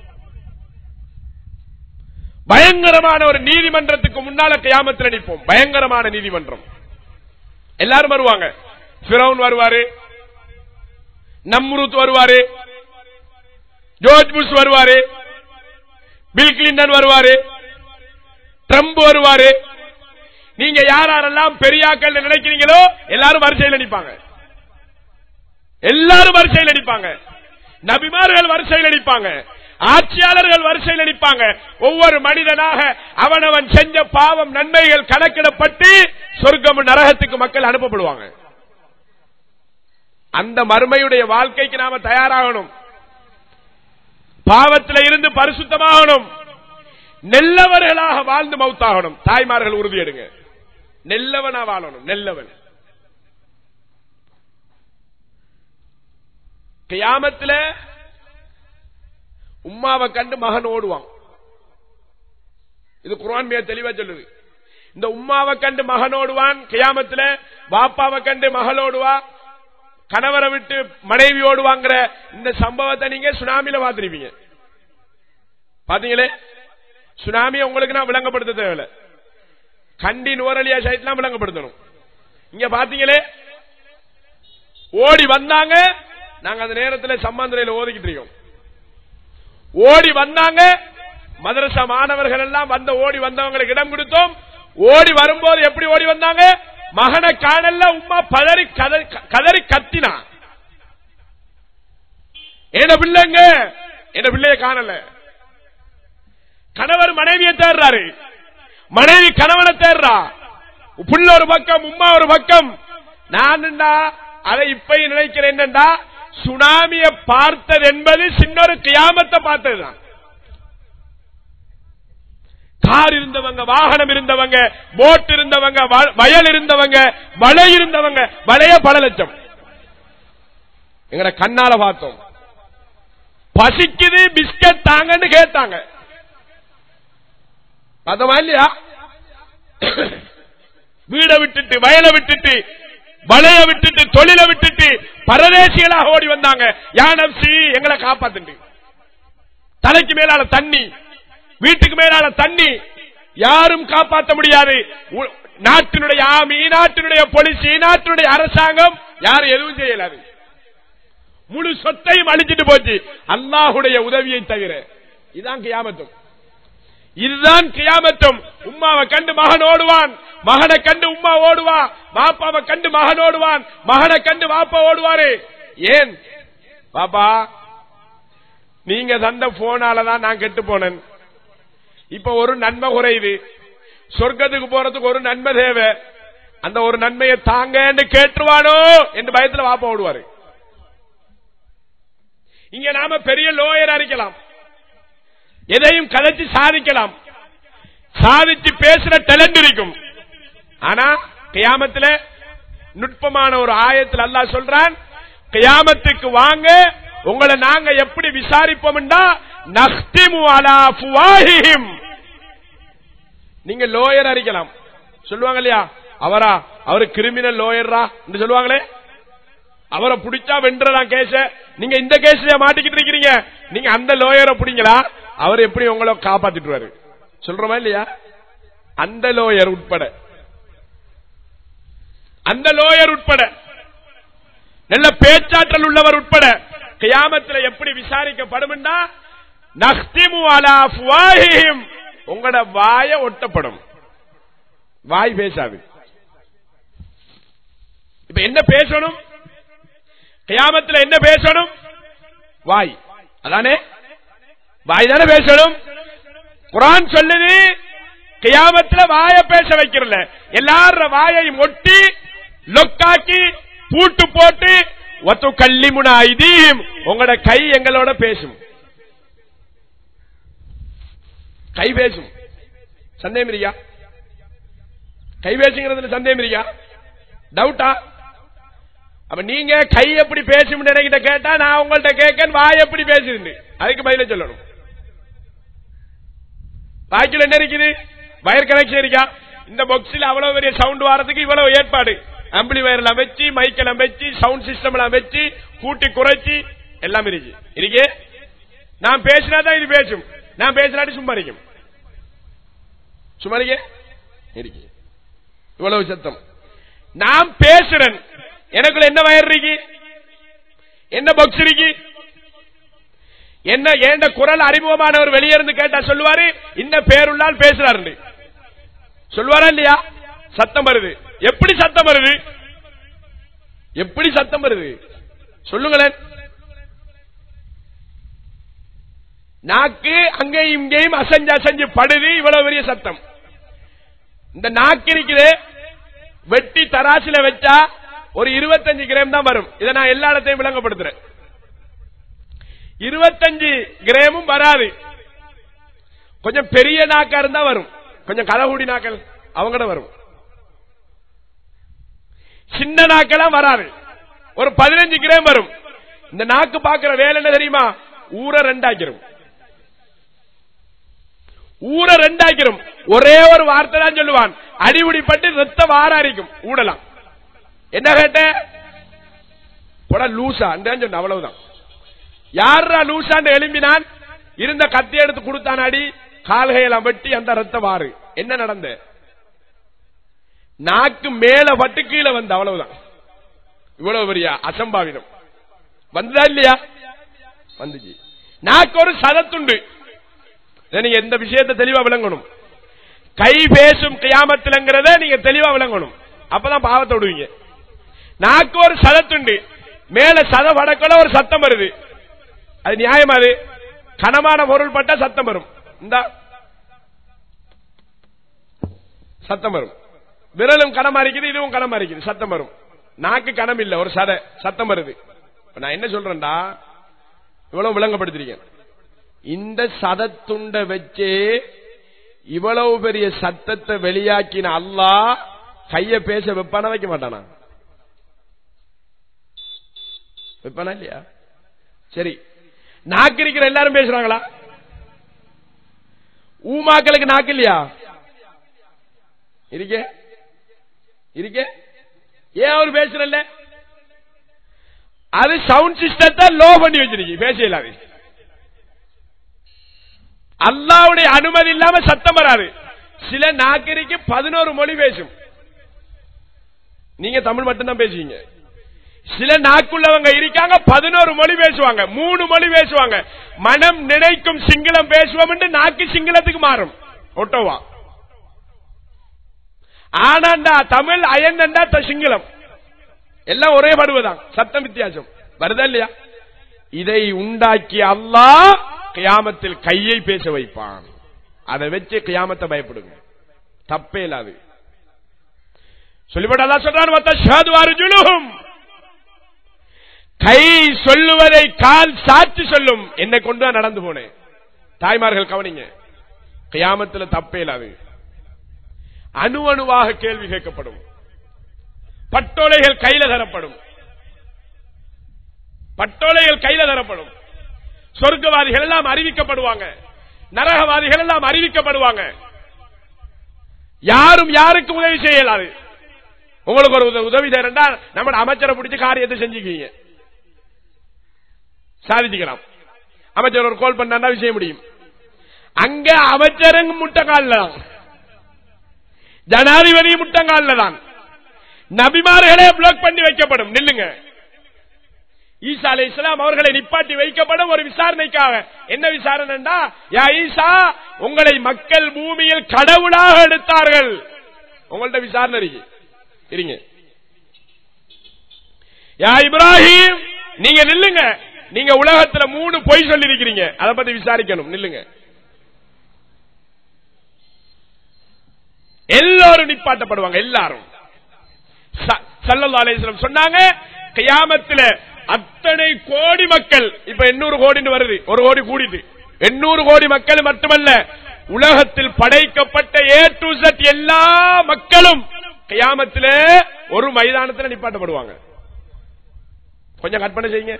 பயங்கரமான ஒரு நீதிமன்றத்துக்கு முன்னால கியாமத்தில் நிற்போம் பயங்கரமான நீதிமன்றம் எல்லாரும் வருவாங்க பிரவுன் வருவாரு நம்ருத் வருவாரு ஜோர்ஜ் புஷ் வருவாரு பில் கிளின்டன் வருவாரு ட்ரம்ப் வருவாரு நீங்க யாரெல்லாம் பெரியாக்கள் நினைக்கிறீங்களோ எல்லாரும் வரிசையில் அடிப்பாங்க எல்லாரும் வரிசையில் அடிப்பாங்க நபிமார்கள் வரிசையில் அடிப்பாங்க ஆட்சியாளர்கள் வரிசையில் அடிப்பாங்க ஒவ்வொரு மனிதனாக அவனவன் செஞ்ச பாவம் நன்மைகள் கணக்கிடப்பட்டு சொர்க்கம் நரகத்துக்கு மக்கள் அனுப்பப்படுவாங்க அந்த மறுமையுடைய வாழ்க்கைக்கு நாம தயாராகணும் பாவத்தில் இருந்து பரிசுத்தமாகணும் நெல்லவர்களாக வாழ்ந்து மௌத்தாகணும் தாய்மார்கள் உறுதி எடுங்க நெல்லவனா வாழணும் நெல்லவன் கியாமத்தில் உம்மாவை கண்டு மகன் ஓடுவான் இது குரான் மிக தெளிவா சொல்லுது இந்த உம்மாவை கண்டு மகன் ஓடுவான் கியாமத்தில் பாப்பாவை கண்டு மகள் ஓடுவா கணவரை விட்டு மனைவி ஓடுவாங்கிற இந்த சம்பவத்தை நீங்க சுனாமியில பாத்திருப்பீங்க பாத்தீங்களே சுனாமி உங்களுக்கு நான் விளங்கப்படுத்த தேவையில்ல கண்டி நுவரலியா சைட்லாம் விளங்கப்படுத்தணும் இங்க பாத்தீங்களே ஓடி வந்தாங்க நாங்க அந்த நேரத்தில் சம்பந்தரையில் ஓதிக்கிட்டு இருக்கோம் ஓடி வந்தாங்க மதரசா மாணவர்கள் எல்லாம் வந்த ஓடி வந்தவங்களுக்கு இடம் கொடுத்தோம் ஓடி வரும்போது எப்படி ஓடி வந்தாங்க மகனை காணல உமா பதறி கதறி கத்தினா என்ன பிள்ளைங்க என்ன பிள்ளைய காணல கணவர் மனைவியை தேடுறாரு மனைவி கணவனை தேடுறா புள்ள ஒரு பக்கம் உமா ஒரு பக்கம் நான் அதை இப்ப நினைக்கிறேன் என்னண்டா சுனாமியை பார்த்தது என்பது சின்னொரு கியாமத்தை பார்த்ததுதான் கார் இருந்தவங்க வாகனம் இருந்தவங்க போட் இருந்தவங்க வயல் இருந்தவங்க மழை இருந்தவங்க மழைய பல லட்சம் எங்கட கண்ணால பார்த்தோம் பசிக்குது பிஸ்கட் தாங்கன்னு கேட்டாங்க பார்த்தோமா இல்லையா வீடை விட்டுட்டு வயலை விட்டுட்டு வளைய விட்டுட்டு தொழிலை விட்டுட்டு பரதேசிகளாக ஓடி வந்தாங்க யானம் சி எங்களை காப்பாத்துட்டு தலைக்கு மேலால தண்ணி வீட்டுக்கு மேலால தண்ணி யாரும் காப்பாற்ற முடியாது நாட்டினுடைய ஆமி நாட்டினுடைய போலீஸ் நாட்டினுடைய அரசாங்கம் யாரும் எதுவும் செய்யலாது முழு சொத்தையும் அழிச்சிட்டு போச்சு அல்லாஹுடைய உதவியை தவிர இதுதான் கியாமத்தும் இதுதான் கியாமத்தும் உம்மாவை கண்டு மகன் ஓடுவான் மகனை கண்டு உம்மா ஓடுவா பாப்பாவை கண்டு மகன் ஓடுவான் மகனை கண்டு பாப்பா ஓடுவாரு ஏன் பாப்பா நீங்க தந்த போனாலதான் நான் கெட்டு போனேன் இப்ப ஒரு நன்மை குறையுது சொர்க்கத்துக்கு போறதுக்கு ஒரு நன்மை தேவை அந்த ஒரு நன்மையை தாங்க கேட்டுருவானோ என்று பயத்துல வாப்பா ஓடுவாரு இங்க நாம பெரிய லோயர் அறிக்கலாம் எதையும் கதைச்சு சாதிக்கலாம் சாதிச்சு பேசுற டேலண்ட் இருக்கும் ஆனா கியாமத்துல நுட்பமான ஒரு ஆயத்தில் அல்லா சொல்றான் கியாமத்துக்கு வாங்க உங்களை நாங்க எப்படி விசாரிப்போம்டா நஹ்திமு அலா ஃபுவாஹிஹிம் நீங்க லோயர் அறிக்கலாம் சொல்லுவாங்க இல்லையா அவரா அவரு கிரிமினல் லோயர்ரா என்று சொல்லுவாங்களே அவரை பிடிச்சா வென்றலாம் கேஸ நீங்க இந்த கேஸ்ல மாட்டிக்கிட்டு இருக்கிறீங்க நீங்க அந்த லோயரை பிடிங்களா அவர் எப்படி உங்களை காப்பாத்திட்டுவாரு சொல்றமா இல்லையா அந்த லோயர் உட்பட அந்த லோயர் உட்பட நல்ல பேச்சாற்றல் உள்ளவர் உட்பட கியாமத்தில் எப்படி விசாரிக்கப்படும் நஹ்திமு அலா அஃப்வாஹிஹிம் உங்களோட வாய ஒட்டப்படும் வாய் பேசாது இப்ப என்ன பேசணும் கியாமத்தில் என்ன பேசணும் வாய் அதானே வாய் தானே பேசணும் குரான் சொல்லுது கியாமத்துல வாய பேச வைக்கிறல எல்லார வாயையும் ஒட்டி லொக்காக்கி பூட்டு போட்டு ஒத்து கல்லிமுனா இதீம் உங்களோட கை எங்களோட பேசும் கை பேசும் சந்தேகம் இருக்கா கை பேசுங்கிறதுல சந்தேகம் இருக்கா டவுட்டா அப்ப நீங்க கை எப்படி பேசும் என்கிட்ட கேட்டா நான் உங்கள்ட்ட கேட்க வாய் எப்படி பேசுது அதுக்கு பதில சொல்லணும் வாய்க்குள்ள என்ன இருக்குது வயர் கனெக்ஷன் இருக்கா இந்த பாக்ஸில் அவ்வளவு பெரிய சவுண்ட் வரதுக்கு இவ்வளவு ஏற்பாடு அம்பிளி வயர்லாம் வச்சு மைக்கெல்லாம் வச்சு சவுண்ட் சிஸ்டம் எல்லாம் வச்சு கூட்டி குறைச்சி எல்லாம் இருக்கு இருக்கே நான் பேசினா தான் இது பேசும் நான் பேசினாட்டி சும்மா இருக்கும் சும்மா இருக்கே இருக்கு இவ்வளவு சத்தம் நான் பேசுறேன் எனக்குள்ள என்ன வயர் இருக்கு என்ன பாக்ஸ் இருக்கு என்ன ஏண்ட குரல் அறிமுகமானவர் வெளியே இருந்து கேட்டா சொல்லுவாரு இந்த பேருள்ளால் பேசுறாரு சொல்லுவாரா இல்லையா சத்தம் வருது எப்படி சத்தம் வருது எப்படி சத்தம் வருது சொல்லுங்களேன் நாக்கு அங்கேயும் இங்கேயும் அசஞ்சு அசஞ்சு படுது இவ்வளவு பெரிய சத்தம் இந்த நாக்கு இருக்குது வெட்டி தராசில வச்சா ஒரு இருபத்தஞ்சு கிராம் தான் வரும் இதை நான் எல்லா இடத்தையும் விளங்கப்படுத்துறேன் இருபத்தஞ்சு கிராமும் வராது கொஞ்சம் பெரிய நாக்கா இருந்தா வரும் கொஞ்சம் கதகுடி நாக்கள் அவங்கட வரும் சின்ன நாக்கெல்லாம் வராது ஒரு பதினஞ்சு கிராம் வரும் இந்த நாக்கு பாக்குற வேலை என்ன தெரியுமா ஊரை ரெண்டாக்கிரும் ஊரை ரெண்டாக்கிரும் ஒரே ஒரு வார்த்தை தான் சொல்லுவான் அடிபடி பட்டு ரத்த வாராரிக்கும் ஊடலாம் என்ன கேட்ட போட லூசா சொன்ன அவ்வளவுதான் யாரா லூசான்னு எழும்பினான் இருந்த கத்தி எடுத்து கொடுத்தான் அடி கால்கையெல்லாம் வெட்டி அந்த ரத்த வாறு என்ன நடந்த நாக்கு மேல பட்டு கீழே வந்த அவ்வளவுதான் இவ்வளவு பெரிய அசம்பாவிதம் வந்ததா இல்லையா வந்துச்சு நாக்கு ஒரு சதத்துண்டு நீங்க எந்த விஷயத்தை தெளிவா விளங்கணும் கை பேசும் கியாமத்திலங்கிறத நீங்க தெளிவா விளங்கணும் அப்பதான் பாவத்தை விடுவீங்க நாக்கு ஒரு சதத்துண்டு மேல சத வடக்கல ஒரு சத்தம் வருது அது நியாயமா அது கனமான பொருள் பட்டா சத்தம் வரும் இந்த சத்தம் வரும் விரலும் கனமா இருக்குது இதுவும் கனமா இருக்குது சத்தம் வரும் நாக்கு கனம் இல்ல ஒரு சத சத்தம் வருது நான் என்ன சொல்றேன்டா இவ்வளவு விளங்கப்படுத்திருக்கேன் இந்த சதத்துண்ட வச்சே இவ்வளவு பெரிய சத்தத்தை வெளியாக்கின அல்லா கைய பேச வெப்பானா வைக்க மாட்டானா வெப்பானா இல்லையா சரி நாக்கு இருக்கிற எல்லாரும் பேசுறாங்களா ஊமாக்களுக்கு நாக்கு இல்லையா இருக்க இருக்க ஏன் அவர் பேசுறல்ல அது சவுண்ட் சிஸ்டத்தை லோ பண்ணி வச்சிருக்கு பேச இல்லாது அல்லாவுடைய அனுமதி இல்லாம சத்தம் வராது சில நாக்கரிக்கு பதினோரு மொழி பேசும் நீங்க தமிழ் மட்டும்தான் பேசுவீங்க சில நாக்குள்ளவங்க இருக்காங்க பதினோரு மொழி பேசுவாங்க மூணு மொழி பேசுவாங்க மனம் நினைக்கும் சிங்களம் பேசுவோம் என்று நாக்கு சிங்களத்துக்கு மாறும் ஒட்டோவா ஆனாண்டா தமிழ் அயன்டா சிங்களம் எல்லாம் ஒரே படுவதான் சத்தம் வித்தியாசம் வருதா இல்லையா இதை உண்டாக்கி அல்லாஹ் கியாமத்தில் கையை பேச வைப்பான் அதை வச்சு கியாமத்தை பயப்படுங்க தப்பே இல்லாது சொல்லிவிட சொல்றான் கை சொல்லுவதை கால் சாட்சி சொல்லும் என்னை கொண்டு தான் நடந்து போனேன் தாய்மார்கள் கவனிங்க கியாமத்தில் தப்பே இல்லாது அணு அணுவாக கேள்வி கேட்கப்படும் பட்டோலைகள் கையில தரப்படும் பட்டோலைகள் கையில தரப்படும் சொர்க்கவாதிகள் எல்லாம் அறிவிக்கப்படுவாங்க நரகவாதிகள் எல்லாம் அறிவிக்கப்படுவாங்க யாரும் யாருக்கு உதவி செய்யலாது உங்களுக்கு ஒரு உத- உதவி செய்யறா நம்ம அமைச்சரை பிடிச்சு காரியத்தை செஞ்சுக்குவீங்க சாதிச்சுக்கலாம் அமைச்சர் ஒரு கால் பண்ணா விஷயம் முடியும் அங்க அமைச்சருங்க முட்டக்கால்ல தான் ஜனாதிபதி முட்டங்கால்ல தான் நபிமார்களே பிளாக் பண்ணி வைக்கப்படும் நில்லுங்க ஈசா அலை இஸ்லாம் அவர்களை நிப்பாட்டி வைக்கப்படும் ஒரு விசாரணைக்காக என்ன விசாரணைண்டா யா ஈசா உங்களை மக்கள் பூமியில் கடவுளாக எடுத்தார்கள் உங்கள்ட்ட விசாரணை இருக்கு இருங்க யா இப்ராஹிம் நீங்க நில்லுங்க நீங்க உலகத்துல மூணு பொய் சொல்லி இருக்கிறீங்க அதை பத்தி விசாரிக்கணும் நில்லுங்க எல்லாரும் நிப்பாட்டப்படுவாங்க எல்லாரும் ச- ஸல்லல்லாஹு அலைஹி வஸல்லம் சொன்னாங்க கியாமத்துல அத்தனை கோடி மக்கள் இப்ப எண்ணூறு கோடின்னு வருது ஒரு கோடி கூடிட்டு எண்ணூறு கோடி மக்கள் மட்டுமல்ல உலகத்தில் படைக்கப்பட்ட ஏ டு Z எல்லா மக்களும் கியாமத்துல ஒரு மைதானத்துல நிப்பாட்டப்படுவாங்க கொஞ்சம் கற்பனை செய்யுங்க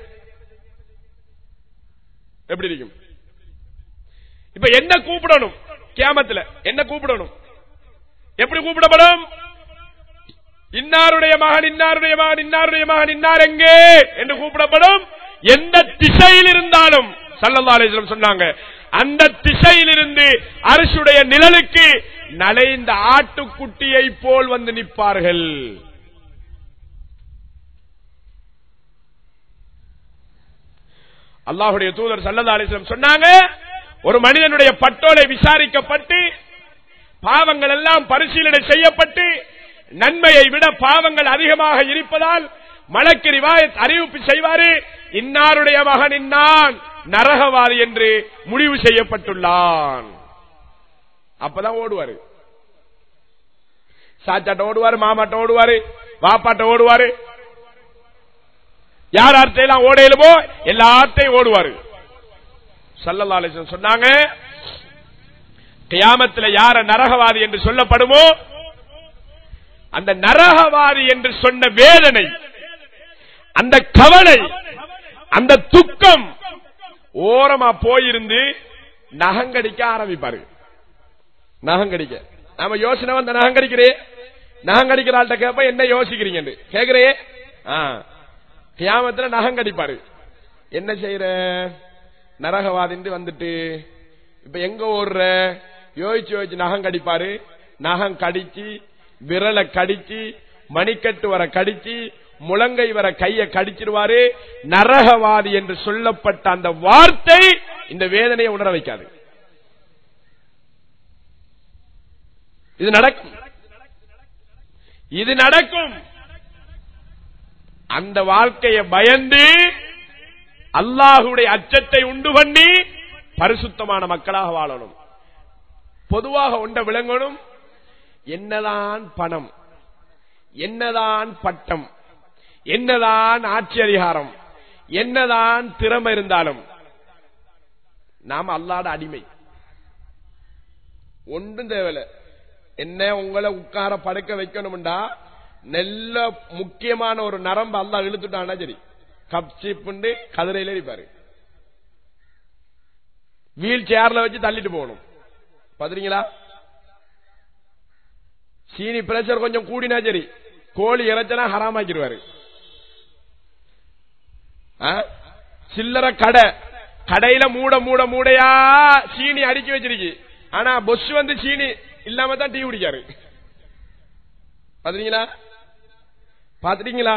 எப்படி இருக்கும் இப்ப என்ன கூப்பிடணும் கியாமத்துல என்ன கூப்பிடணும் எப்படி கூப்பிடப்படும் இன்னாருடைய மகன் இன்னாருடைய மகன் இன்னாருடைய மகன் இன்னார் எங்கே என்று கூப்பிடப்படும் எந்த திசையில் இருந்தாலும் சல்லல்லா அலிஸ்லம் சொன்னாங்க அந்த திசையிலிருந்து அரசுடைய நிழலுக்கு நலைந்த ஆட்டுக்குட்டியை போல் வந்து நிற்பார்கள் அல்லாஹுடைய தூதர் சல்லல்லா அலிஸ்லம் சொன்னாங்க ஒரு மனிதனுடைய பட்டோலை விசாரிக்கப்பட்டு பாவங்கள் எல்லாம் பரிசீலனை செய்யப்பட்டு நன்மையை விட பாவங்கள் அதிகமாக இருப்பதால் மலக்கு ரிவாயத் அறிவிப்பு செய்வாரு இன்னாருடைய மகன் இன்னான் நரகவாதி என்று முடிவு செய்யப்பட்டுள்ளான் அப்பதான் ஓடுவாரு சாச்சாட்ட ஓடுவாரு மாமாட்ட ஓடுவாரு வாப்பாட்ட ஓடுவாரு யார் யார்த்தையெல்லாம் ஓடையிலுமோ எல்லாத்தையும் ஓடுவாரு சல்லல்லா அலிஸ்லம் சொன்னாங்க கியாமத்துல யார நரகவாதி என்று சொல்லப்படுமோ அந்த நரகவாதி என்று சொன்ன வேதனை அந்த கவலை அந்த துக்கம் ஓரமா போயிருந்து நகங்கடிக்க ஆரம்பிப்பாரு நகங்கடிக்க நாம யோசனை வந்த நகங்கடிக்கிறே நகங்கடிக்கிற ஆள்கிட்ட கேப்ப என்ன யோசிக்கிறீங்க கேக்குறே கியாமத்துல நகங்கடிப்பாரு என்ன செய்யற நரகவாதிந்து வந்துட்டு இப்ப எங்க ஓடுற யோசிச்சு யோசிச்சு நகம் கடிப்பாரு நகம் கடிச்சு விரலை கடிச்சு மணிக்கட்டு வர கடிச்சு முழங்கை வர கைய கடிச்சிருவாரு நரகவாதி என்று சொல்லப்பட்ட அந்த வார்த்தை இந்த வேதனையை உணர வைக்காது இது நடக்கும் இது நடக்கும் அந்த வாழ்க்கையை பயந்து அல்லாஹுடைய அச்சத்தை உண்டு பண்ணி பரிசுத்தமான மக்களாக வாழணும் பொதுவாக உண்ட விளங்கணும் என்னதான் பணம் என்னதான் பட்டம் என்னதான் ஆட்சி அதிகாரம் என்னதான் திறமை இருந்தாலும் நாம் அல்லாட அடிமை ஒன்றும் தேவையில்ல என்ன உங்களை உட்கார படுக்க வைக்கணும்டா நல்ல முக்கியமான ஒரு நரம்பு அல்லா இழுத்துட்டான்னா சரி கப் சீப்புண்டு கதிரையில இருப்பாரு வீல் சேர்ல வச்சு தள்ளிட்டு போகணும் பாத்துறீங்களா சீனி பிரஷர் கொஞ்சம் கூடினா சரி கோழி இறைச்சனா ஹராமாக்கிடுவாரு ஆ? சில்லற கடை கடையில மூட மூட மூடையா சீனி அடுக்கி வச்சிருக்கு ஆனா பொஸ் வந்து சீனி இல்லாம தான் டீ குடிக்காரு பாத்துறீங்களா பாத்துட்டீங்களா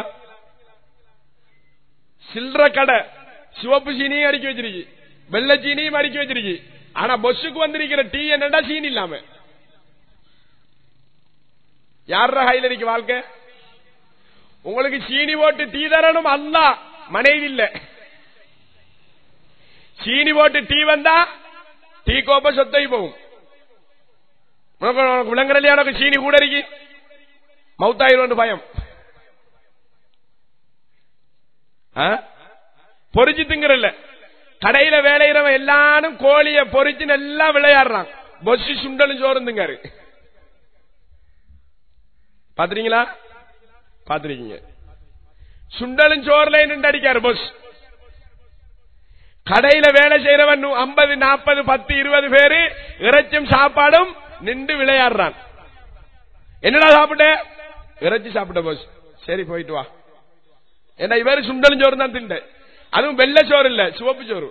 சில்லற கடை சிவப்பு சீனியும் அடுக்கி வச்சிருக்கு வெள்ளை சீனியும் அடுக்கி வச்சிருக்கு ஆனா பொஸ்ஸுக்கு வந்திருக்கிற டீ என்னடா சீனி இல்லாம யார ஹைலரிக்கு வாழ்க்கை உங்களுக்கு சீனி போட்டு டீ தரணும் அல்ல மனைவி இல்ல சீனி போட்டு டீ வந்தா டீ கோப்ப சொத்தை போகும் உனக்கு உனக்கு விளங்குறலையா உனக்கு சீனி கூட இருக்கு மவுத்தாயிரம் பயம் ஆ? பொறிச்சு திங்குறல்ல கடையில வேலையிறவன் எல்லாரும் கோழிய பொறிச்சு நல்லா விளையாடுறான் பொஸ்ஸு சுண்டலும் சோறும் திங்காரு பாத்துறீங்களா பாத்துருக்கீங்க சுண்டலும் சோறுல நின்று அடிக்காரு பொஸ் கடையில வேலை செய்யறவன் ஐம்பது நாற்பது பத்து இருபது பேரு இறைச்சும் சாப்பாடும் நின்று விளையாடுறான் என்னடா சாப்பிட்ட இறைச்சி சாப்பிட்ட போஸ் சரி போயிட்டு வா ஏன்னா இவரு சுண்டலும் சோறு தான் திண்ட அதுவும் வெள்ளை சோறு இல்ல சிவப்பு சோறு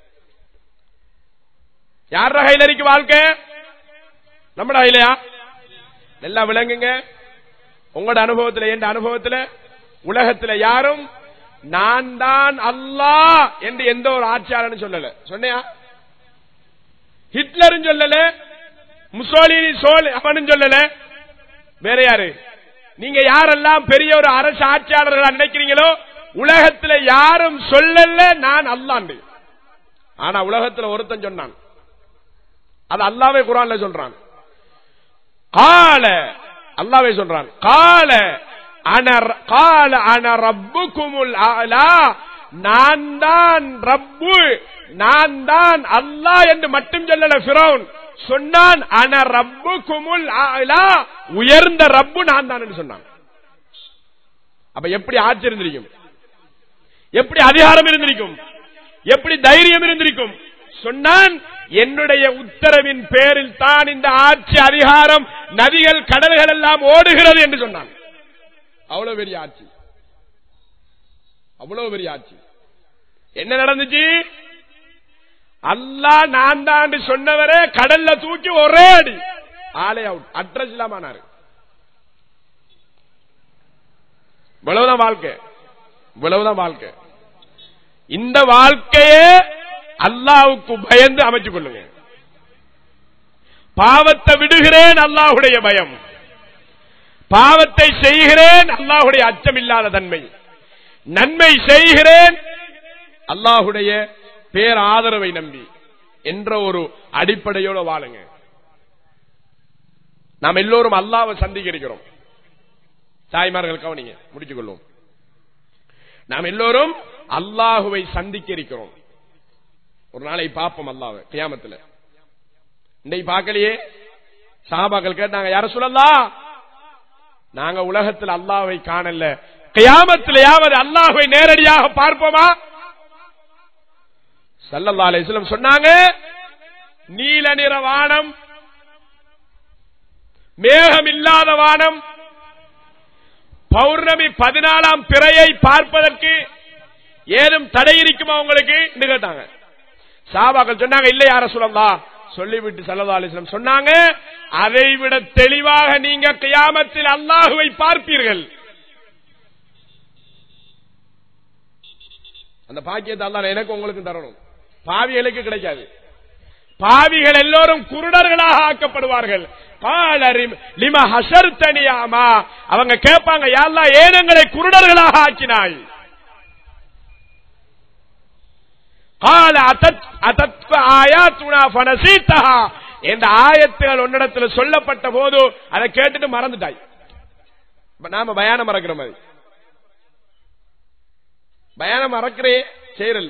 யார கையிலரிக்கு வாழ்க்கை நம்மட கையிலையா நல்லா விளங்குங்க உங்களோட அனுபவத்துல என் அனுபவத்துல உலகத்துல யாரும் நான் தான் அல்லாஹ் என்று எந்த ஒரு ஆட்சியாளனும் சொல்லல சொன்னியா ஹிட்லரும் சொல்லல முசோலினி சோல் அவனும் சொல்லல வேற யாரு நீங்க யாரெல்லாம் பெரிய ஒரு அரசு ஆட்சியாளர்கள் நினைக்கிறீங்களோ உலகத்துல யாரும் சொல்லல நான் அல்லாண்டு ஆனா உலகத்துல ஒருத்தன் சொன்னான் அது அல்லாவே குரான்ல சொல்றான் கால அல்லாவே சொல்றான் கால அனர் கால அன ரப்புக்குமுல் ஆலா நான் தான் ரப்பு நான் தான் அல்லாஹ் என்று மட்டும் சொல்லல ஃபிரௌன் சொன்னான் அன ரப்பு குமுல் ஆலா உயர்ந்த ரப்பு நான் தான் சொன்னான் அப்ப எப்படி ஆட்சி இருந்திருக்கும் எப்படி அதிகாரம் இருந்திருக்கும் எப்படி தைரியம் இருந்திருக்கும் சொன்னான் என்னுடைய உத்தரவின் பேரில் தான் இந்த ஆட்சி அதிகாரம் நதிகள் கடல்கள் எல்லாம் ஓடுகிறது என்று சொன்னான் அவ்வளவு பெரிய ஆட்சி அவ்வளவு பெரிய ஆட்சி என்ன நடந்துச்சு அல்லா நான் தான் சொன்னவரே கடல்ல தூக்கி ஒரே அடி ஆலை அவுட் அட்ரஸ் இல்லாமனாரு இவ்வளவுதான் வாழ்க்கை இவ்வளவுதான் வாழ்க்கை இந்த வாழ்க்கையே அல்லாவுக்கு பயந்து அமைச்சுக் கொள்ளுங்க பாவத்தை விடுகிறேன் அல்லாஹுடைய பயம் பாவத்தை செய்கிறேன் அல்லாஹுடைய அச்சம் இல்லாத தன்மை நன்மை செய்கிறேன் அல்லாஹுடைய பேர் ஆதரவை நம்பி என்ற ஒரு அடிப்படையோட வாழுங்க நாம் எல்லோரும் அல்லாவை சந்திக்க இருக்கிறோம் தாய்மார்கள் கவனிங்க முடிச்சுக் கொள்வோம் நாம் எல்லோரும் அல்லாஹுவை சந்திக்க இருக்கிறோம் ஒரு நாளை பார்ப்போம் அல்லாவை கியாமத்தில் இன்னைக்கு பார்க்கலையே சாபாக்கள் கேட்டாங்க யார சொல்லலாம் நாங்க உலகத்தில் அல்லாவை காணல கியாமத்திலேயாவது அல்லாஹுவை நேரடியாக பார்ப்போமா சல்லல்லா அலிஸ்லம் சொன்னாங்க நீல நிற வானம் மேகம் இல்லாத வானம் பௌர்ணமி பதினாலாம் பிறையை பார்ப்பதற்கு ஏதும் தடை இருக்குமா உங்களுக்கு கேட்டாங்க சாபாக்கள் சொன்னாங்க இல்ல யார சொல்லலாம் சொல்லிவிட்டு சல்லா அலிஸ்லம் சொன்னாங்க அதை விட தெளிவாக நீங்க கியாமத்தில் அல்லாஹுவை பார்ப்பீர்கள் அந்த பாக்கியத்தை அல்லா எனக்கு உங்களுக்கு தரணும் பாவிகளுக்கு கிடைக்காது பாவிகள் எல்லோரும் குருடர்களாக ஆக்கப்படுவார்கள் லிம ஹசர் தனியாமா அவங்க கேட்பாங்க யாரெல்லாம் ஏனங்களை குருடர்களாக ஆக்கினாய் என்ற ஆயத்துகள் உன்னிடத்தில் சொல்லப்பட்ட போது அதை கேட்டுட்டு மறந்துட்டாய் நாம பயானம் மறக்கிற மாதிரி பயானம் மறக்கிறே செய்யறல்ல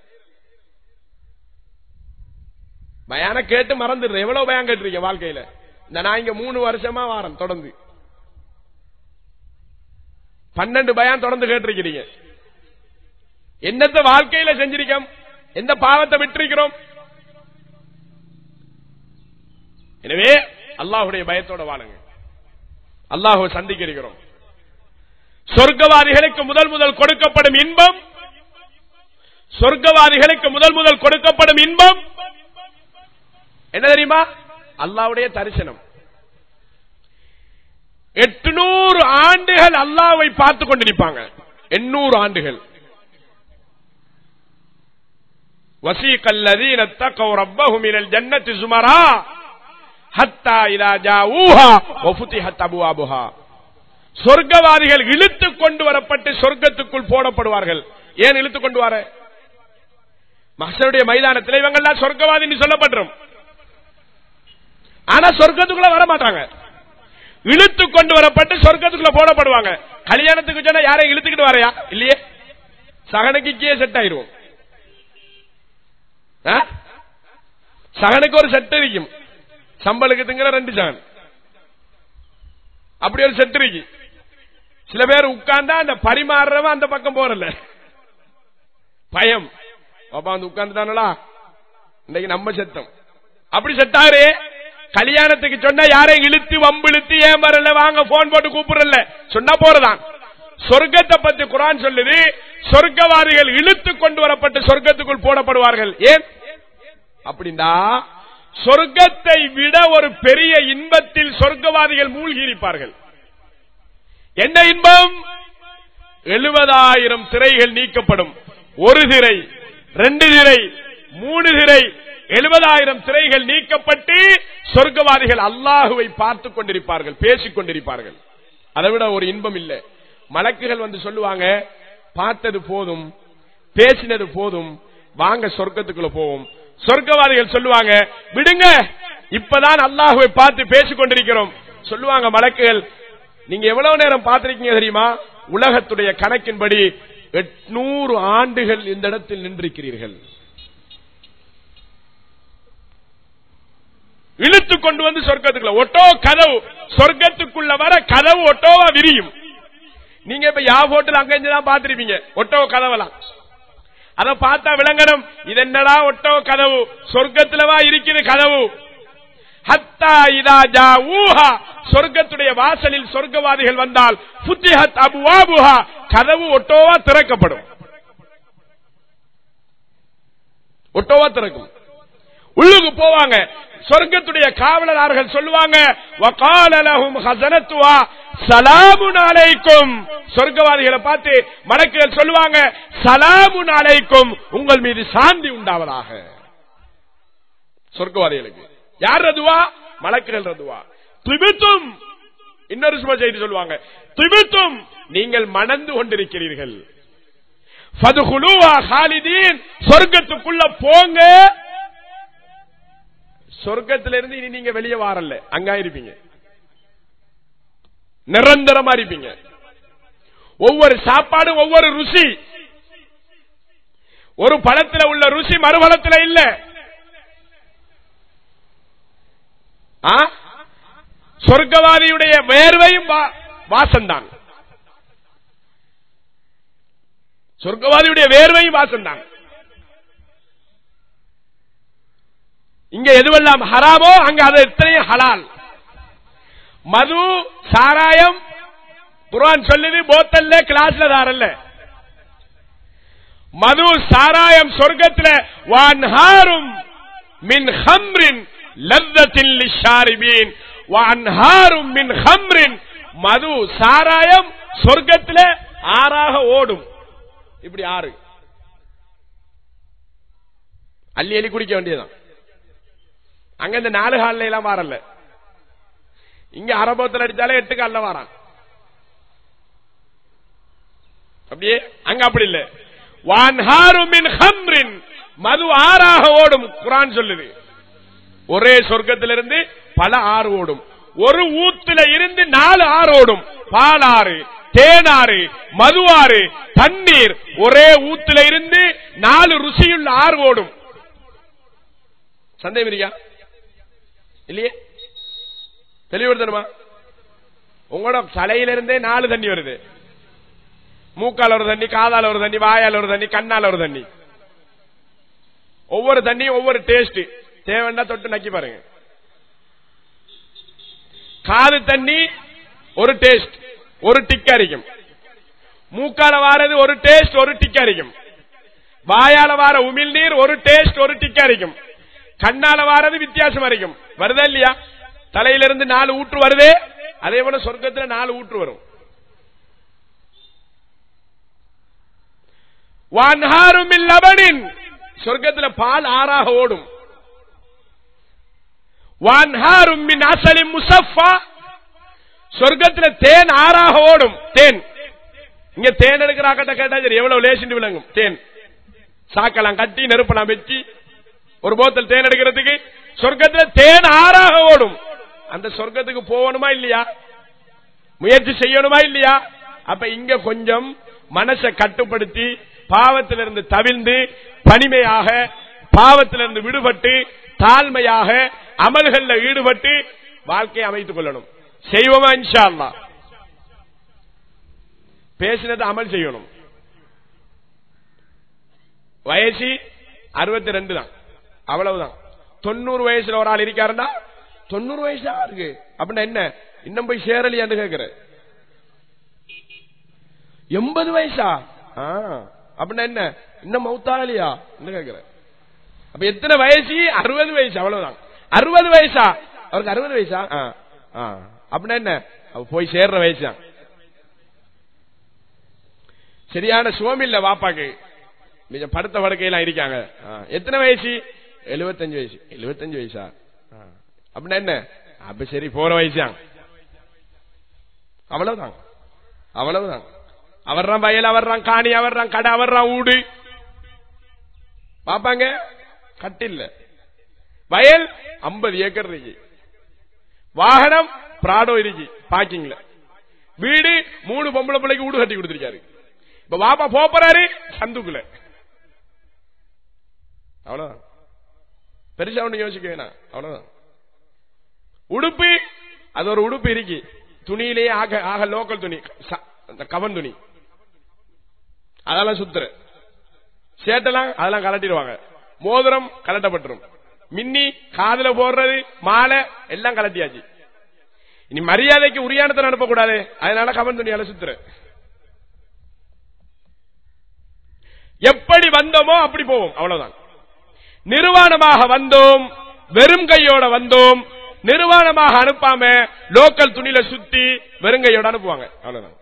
பயான கேட்டு மறந்துடுறேன் எவ்வளவு பயம் கேட்டிருக்கேன் வாழ்க்கையில இந்த நான் இங்க மூணு வருஷமா வாரம் தொடர்ந்து பன்னெண்டு பயம் தொடர்ந்து கேட்டிருக்கிறீங்க என்னத்த வாழ்க்கையில செஞ்சிருக்கோம் எந்த பாவத்தை விட்டிருக்கிறோம் எனவே அல்லாஹுடைய பயத்தோட வாழுங்க அல்லாஹுவை சந்திக்க இருக்கிறோம் சொர்க்கவாதிகளுக்கு முதல் முதல் கொடுக்கப்படும் இன்பம் சொர்க்கவாதிகளுக்கு முதல் முதல் கொடுக்கப்படும் இன்பம் என்ன தெரியுமா அல்லாவுடைய தரிசனம் எட்டுநூறு ஆண்டுகள் அல்லாவை பார்த்து கொண்டிருப்பாங்க எண்ணூறு ஆண்டுகள் وسيق الذين اتقوا ربهم الى الجنه زمرا حتى اذا جاءوها وفتحت ابوابها சொர்க்கவாதிகள் இழுத்து கொண்டு வரப்பட்டு சொர்க்கத்துக்குள் போடப்படுவார்கள் ஏன் இழுத்து கொண்டு வர மகசருடைய மைதானத்தில் இவங்கெல்லாம் சொர்க்கவாதி சொல்லப்பட்டுரும் ஆனா சொர்க்கத்துக்குள்ள வர மாட்டாங்க இழுத்து கொண்டு வரப்பட்டு சொர்க்கத்துக்குள்ள போடப்படுவாங்க கல்யாணத்துக்கு சொன்னா யாரையும் இழுத்துக்கிட்டு வரையா இல்லையே சகனுக்கே செட் ஆயிருவோம் சகனுக்கு ஒரு செட் இருக்கும் சம்பளுக்கு திங்கிற ரெண்டு சகன் அப்படி ஒரு செட் இருக்கு சில பேர் உட்கார்ந்தா அந்த பரிமாறுறவன் அந்த பக்கம் போறல பயம் பாப்பா வந்து உட்கார்ந்துட்டானடா இன்னைக்கு நம்ம செத்தம் அப்படி செட் ஆகுறே கல்யாணத்துக்கு சொன்னா யாரையும் இழுத்து வம்பு இழுத்து ஏன் வரல வாங்க போன் போட்டு கூப்பிடல சொன்னா போறதான் சொர்க்கத்தை பத்தி குரான் சொல்லுது சொர்க்கவாதிகள் இழுத்து கொண்டு வரப்பட்டு சொர்க்கத்துக்குள் போடப்படுவார்கள் ஏன் அப்படின்னா சொர்க்கத்தை விட ஒரு பெரிய இன்பத்தில் சொர்க்கவாதிகள் மூழ்கி இருப்பார்கள் என்ன இன்பம் எழுபதாயிரம் திரைகள் நீக்கப்படும் ஒரு திரை ரெண்டு திரை மூணு திரை எழுபதாயிரம் திரைகள் நீக்கப்பட்டு சொர்க்கவாதிகள் அல்லாஹுவை பார்த்துக் கொண்டிருப்பார்கள் பேசிக் கொண்டிருப்பார்கள் அதை விட ஒரு இன்பம் இல்லை மலக்குகள் வந்து சொல்லுவாங்க பார்த்தது போதும் பேசினது போதும் வாங்க சொர்க்கத்துக்குள்ள போவோம் சொர்க்கவாதிகள் சொல்லுவாங்க விடுங்க இப்பதான் அல்லாஹுவை பார்த்து பேசிக் கொண்டிருக்கிறோம் சொல்லுவாங்க மலக்குகள் நீங்க எவ்வளவு நேரம் பார்த்திருக்கீங்க தெரியுமா உலகத்துடைய கணக்கின்படி எட்நூறு ஆண்டுகள் இந்த இடத்தில் நின்றிருக்கிறீர்கள் இழுத்து கொண்டு வந்து சொர்க்கத்துக்குள்ள ஒட்டோ கதவு சொர்க்கத்துக்குள்ள வர கதவு ஒட்டோவா விரியும் நீங்க இப்ப யா போட்டு அங்க தான் பாத்திருப்பீங்க ஒட்டோ கதவெல்லாம் அத பார்த்தா விளங்கணும் இது என்னடா ஒட்டோ கதவு சொர்க்கத்துலவா இருக்குது கதவு ஹத்தா இதா ஜா ஊஹா சொர்க்கத்துடைய வாசலில் சொர்க்கவாதிகள் வந்தால் புத்திஹத் அபுவாபுஹா கதவு ஒட்டோவா திறக்கப்படும் ஒட்டோவா திறக்கும் உள்ளுக்கு போவாங்க சொர்க்கத்துடைய காவலர்கள் சொல்லுவாங்க வகாலலஹும் ஹசனத்துவா சலாமுன் அலைக்கும் சொர்க்கவாதிகளை பார்த்து மலக்குகள் சொல்லுவாங்க சலாமுன் அலைக்கும் உங்கள் மீது சாந்தி உண்டாவதாக சொர்க்கவாதிகளுக்கு யார் ரதுவா மலக்குகள் ரதுவா திபித்தும் இன்னொரு சும செய்தி சொல்லுவாங்க திபித்தும் நீங்கள் மணந்து கொண்டிருக்கிறீர்கள் சொர்க்கத்துக்குள்ள போங்க சொர்க்கத்திலிருந்து இனி நீங்க வெளியே வாரல்ல அங்க இருப்பீங்க நிரந்தரமா இருப்பீங்க ஒவ்வொரு சாப்பாடும் ஒவ்வொரு ருசி ஒரு பழத்தில் உள்ள ருசி மறுபலத்தில் இல்ல சொர்க்கவாதியுடைய வேர்வையும் வாசம்தான் சொர்க்கவாதியுடைய வேர்வையும் வாசம்தான் இங்க எதுவெல்லாம் ஹராமோ அங்க அது எத்தனையும் ஹலால் மது சாராயம் குரான் சொல்லுது போத்தல்ல கிளாஸ்ல தாரல்ல மது சாராயம் சொர்க்கத்துல வான்ஹாரும் மின் ஹம்ரின் லத்தத்தில் லிஷாரிபீன் வான்ஹாரும் மின் ஹம்ரின் மது சாராயம் சொர்க்கத்துல ஆறாக ஓடும் இப்படி ஆறு அள்ளி அள்ளி குடிக்க வேண்டியதுதான் அங்க இந்த நாலு காலில எல்லாம் வரல இங்க அரபத்தில் அடிச்சாலே எட்டு காலில் வரான் அப்படியே அங்க அப்படி இல்ல வான்ஹாருமின் ஹம்ரின் மது ஆறாக ஓடும் குரான் சொல்லுது ஒரே சொர்க்கத்திலிருந்து பல ஆறு ஓடும் ஒரு ஊத்துல இருந்து நாலு ஆறு ஓடும் பாலாறு தேனாறு மதுவாறு தண்ணீர் ஒரே ஊத்துல இருந்து நாலு ருசியுள்ள ஆறு ஓடும் சந்தேகம் இருக்கா இல்லையே தெளிவுறுத்தணுமா உங்களோட தலையிலிருந்தே நாலு தண்ணி வருது மூக்கால ஒரு தண்ணி காதால ஒரு தண்ணி வாயால ஒரு தண்ணி கண்ணால ஒரு தண்ணி ஒவ்வொரு தண்ணியும் ஒவ்வொரு டேஸ்ட் தேவைன்னா தொட்டு நக்கி பாருங்க காது தண்ணி ஒரு டேஸ்ட் ஒரு டிக் அரிக்கும் மூக்கால வாரது ஒரு டேஸ்ட் ஒரு டிக் அரிக்கும் வாயால வார உமிழ் நீர் ஒரு டேஸ்ட் ஒரு டிக் அரிக்கும் கண்ணால வாரது வித்தியாசம் அரிக்கும் வருதா இல்லையா தலையிலிருந்து நாலு ஊற்று வருதே அதே போல சொர்க்கத்துல நாலு ஊற்று வரும் வான்ஹாரும் லபனின் சொர்க்கத்துல பால் ஆறாக ஓடும் வான்ஹாரும் மின் அசலி முசஃபா சொர்க்கத்துல தேன் ஆறாக ஓடும் தேன் இங்க தேன் எடுக்கிறாக்கிட்ட கேட்டா சரி எவ்வளவு லேசிண்டு விளங்கும் தேன் சாக்கலாம் கட்டி நெருப்பலாம் வச்சு ஒரு போத்தல் தேன் எடுக்கிறதுக்கு சொர்க்கத்துல தேன் ஆறாக ஓடும் அந்த சொர்க்கத்துக்கு போகணுமா இல்லையா முயற்சி செய்யணுமா இல்லையா அப்ப இங்க கொஞ்சம் மனசை கட்டுப்படுத்தி பாவத்திலிருந்து தவிர்ந்து பனிமையாக பாவத்திலிருந்து விடுபட்டு தாழ்மையாக அமல்கள்ல ஈடுபட்டு வாழ்க்கையை அமைத்துக் கொள்ளணும் செய்வோமா இன்ஷா அல்லா பேசினதை அமல் செய்யணும் வயசு அறுபத்தி ரெண்டு தான் அவ்வளவுதான் தொண்ணூறு வயசுல ஒரு ஆள் இருக்காருன்னா தொண்ணூறு வயசா இருக்கு அப்படின்னா என்ன இன்னும் போய் சேரலையான்னு கேக்குற எண்பது வயசா ஆ, அப்படின்னா என்ன இன்னும் மௌத்தாகலையா கேக்குற அப்ப எத்தனை வயசு அறுபது வயசு அவ்வளவுதான் அறுபது வயசா அவருக்கு அறுபது வயசா ஆ, ஆ. அப்படின்னா என்ன அவ போய் சேர்ற வயசு தான் சரியான சுகம் இல்ல வாப்பாக்கு கொஞ்சம் படுத்த படுக்கையெல்லாம் இருக்காங்க ஆ, எத்தனை வயசு எழுபத்தஞ்சு வயசு எழுபத்தஞ்சு வயசா ஆ. அப்படின்னா என்ன அப்ப சரி போற வயசுதான் அவ்வளவுதான் அவ்வளவுதான் அவர்றான் வயல் அவர்றான் காணி அவர்றான் கடை அவர்றான் ஊடு பாப்பாங்க கட்டில்ல வயல் 50 ஏக்கர் இருக்கு வாகனம் பிராடோ இருக்கு பார்க்கிங்ல வீடு மூணு பொம்பளை பிள்ளைக்கு வீடு கட்டி கொடுத்திருக்காரு இப்ப பாப்பா போறாரு சந்துக்குள்ள அவ்வளவுதான் பெருசா ஒண்ணு யோசிக்க வேணாம் அவ்வளவுதான் உடுப்பு அது ஒரு உடுப்பு இருக்கு துணியிலேயே ஆக ஆக லோக்கல் துணி ச- அந்த கவன் துணி அதெல்லாம் சுத்துற சேட்டெல்லாம் அதெல்லாம் கலட்டிடுவாங்க மோதிரம் கலட்டப்பட்டுரும் மின்னி காதுல போடுறது மாலை எல்லாம் கலட்டியாச்சு இனி மரியாதைக்கு உரியானத்தை அனுப்பக்கூடாது அதனால கவன் துணியால சுத்துற எப்படி வந்தோமோ அப்படி போவோம் அவ்வளவுதான் நிர்வாணமாக வந்தோம் வெறும் கையோட வந்தோம் நிர்வாணமாக அனுப்பாம லோக்கல் துணியில சுத்தி வெறும் கையோட அனுப்புவாங்க அவ்வளவுதான்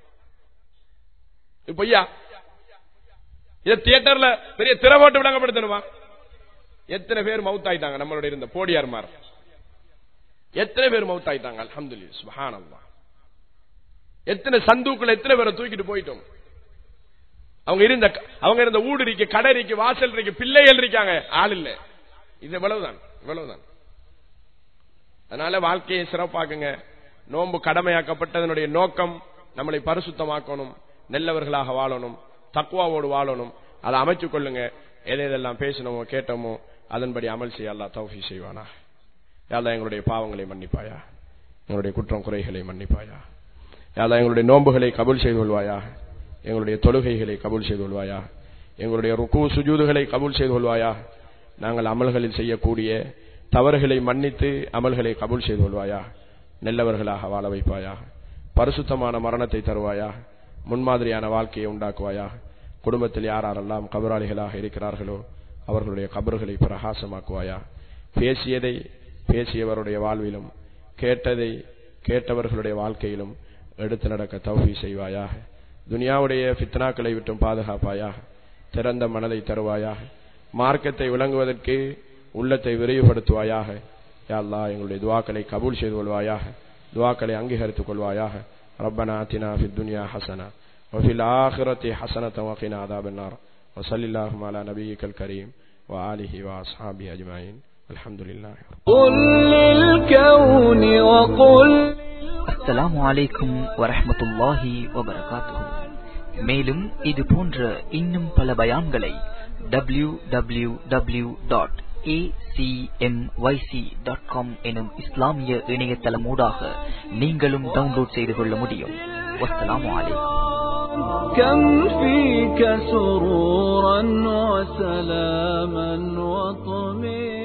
இது பொய்யா இத தியேட்டர்ல பெரிய திரை போட்டு விளங்கப்படுத்தணுமா எத்தனை பேர் மவுத் ஆயிட்டாங்க நம்மளோட இருந்த போடியார்மார் எத்தனை பேர் மவுத் ஆயிட்டாங்க அல்ஹம்துலில்லாஹ் சுப்ஹானல்லாஹ் எத்தனை சந்தூக்குள்ள எத்தனை பேரை தூக்கிட்டு போயிட்டோம் அவங்க இருந்த அவங்க இருந்த ஊடு இருக்கு கடை இருக்கு வாசல் இருக்கு பிள்ளைகள் இருக்காங்க ஆள் இல்ல இது இவ்வளவுதான் இவ்வளவுதான் அதனால வாழ்க்கையை சிறப்பாக்குங்க நோன்பு கடமையாக்கப்பட்டதனுடைய நோக்கம் நம்மளை பரிசுத்தமாக்கணும் நல்லவர்களாக வாழணும் தக்குவாவோடு வாழணும் அதை அமைத்துக் கொள்ளுங்க எதை எதெல்லாம் பேசினோமோ கேட்டோமோ அதன்படி அமல் செய்ய அல்லாஹ் தௌஃபி செய்வானா யாழ்லா எங்களுடைய பாவங்களை மன்னிப்பாயா எங்களுடைய குற்றம் குறைகளை மன்னிப்பாயா யாழ்லா எங்களுடைய நோன்புகளை கபூல் செய்து கொள்வாயா எங்களுடைய தொழுகைகளை கபூல் செய்து கொள்வாயா எங்களுடைய ருக்கு சுஜூதுகளை கபூல் செய்து கொள்வாயா நாங்கள் அமல்களில் செய்யக்கூடிய தவறுகளை மன்னித்து அமல்களை கபூல் செய்து கொள்வாயா நல்லவர்களாக வாழ வைப்பாயா பரிசுத்தமான மரணத்தை தருவாயா முன்மாதிரியான வாழ்க்கையை உண்டாக்குவாயா குடும்பத்தில் யாரெல்லாம் கபராளிகளாக இருக்கிறார்களோ அவர்களுடைய கபறுகளை பிரகாசமாக்குவாயா பேசியதை பேசியவருடைய வாழ்விலும் கேட்டதை கேட்டவர்களுடைய வாழ்க்கையிலும் எடுத்து நடக்க தௌஃபி செய்வாயாக துனியாவுடைய ஃபித்னாக்களை விட்டும் பாதுகாப்பாயாக திறந்த மனதை தருவாயாக மார்க்கத்தை விளங்குவதற்கு உள்ளத்தை விரிவுபடுத்துவாயாக யா அல்லாஹ் எங்களுடைய துவாக்களை கபூல் செய்து கொள்வாயாக துவாக்களை அங்கீகரித்துக் கொள்வாயாக ربنا آتنا في الدنيا حسنة وفي الآخرة حسنة وقنا عذاب النار وصل اللهم على نبيك الكريم وآله وأصحابه أجمعين الحمد لله رب قل للكون وقل அஸ்ஸலாமு அலைக்கும் வரஹ்மத்துல்லாஹி வபரகாத்துஹு மேலும் இது போன்ற இன்னும் பல பயான்களை W W W dot dot com எனும் இஸ்லாமிய இணையதளமூடாக நீங்களும் டவுன்லோட் செய்து கொள்ள முடியும் வஸ்ஸலாமு அலைக்கும் كم فيك سرورا وسلاما وطمئنا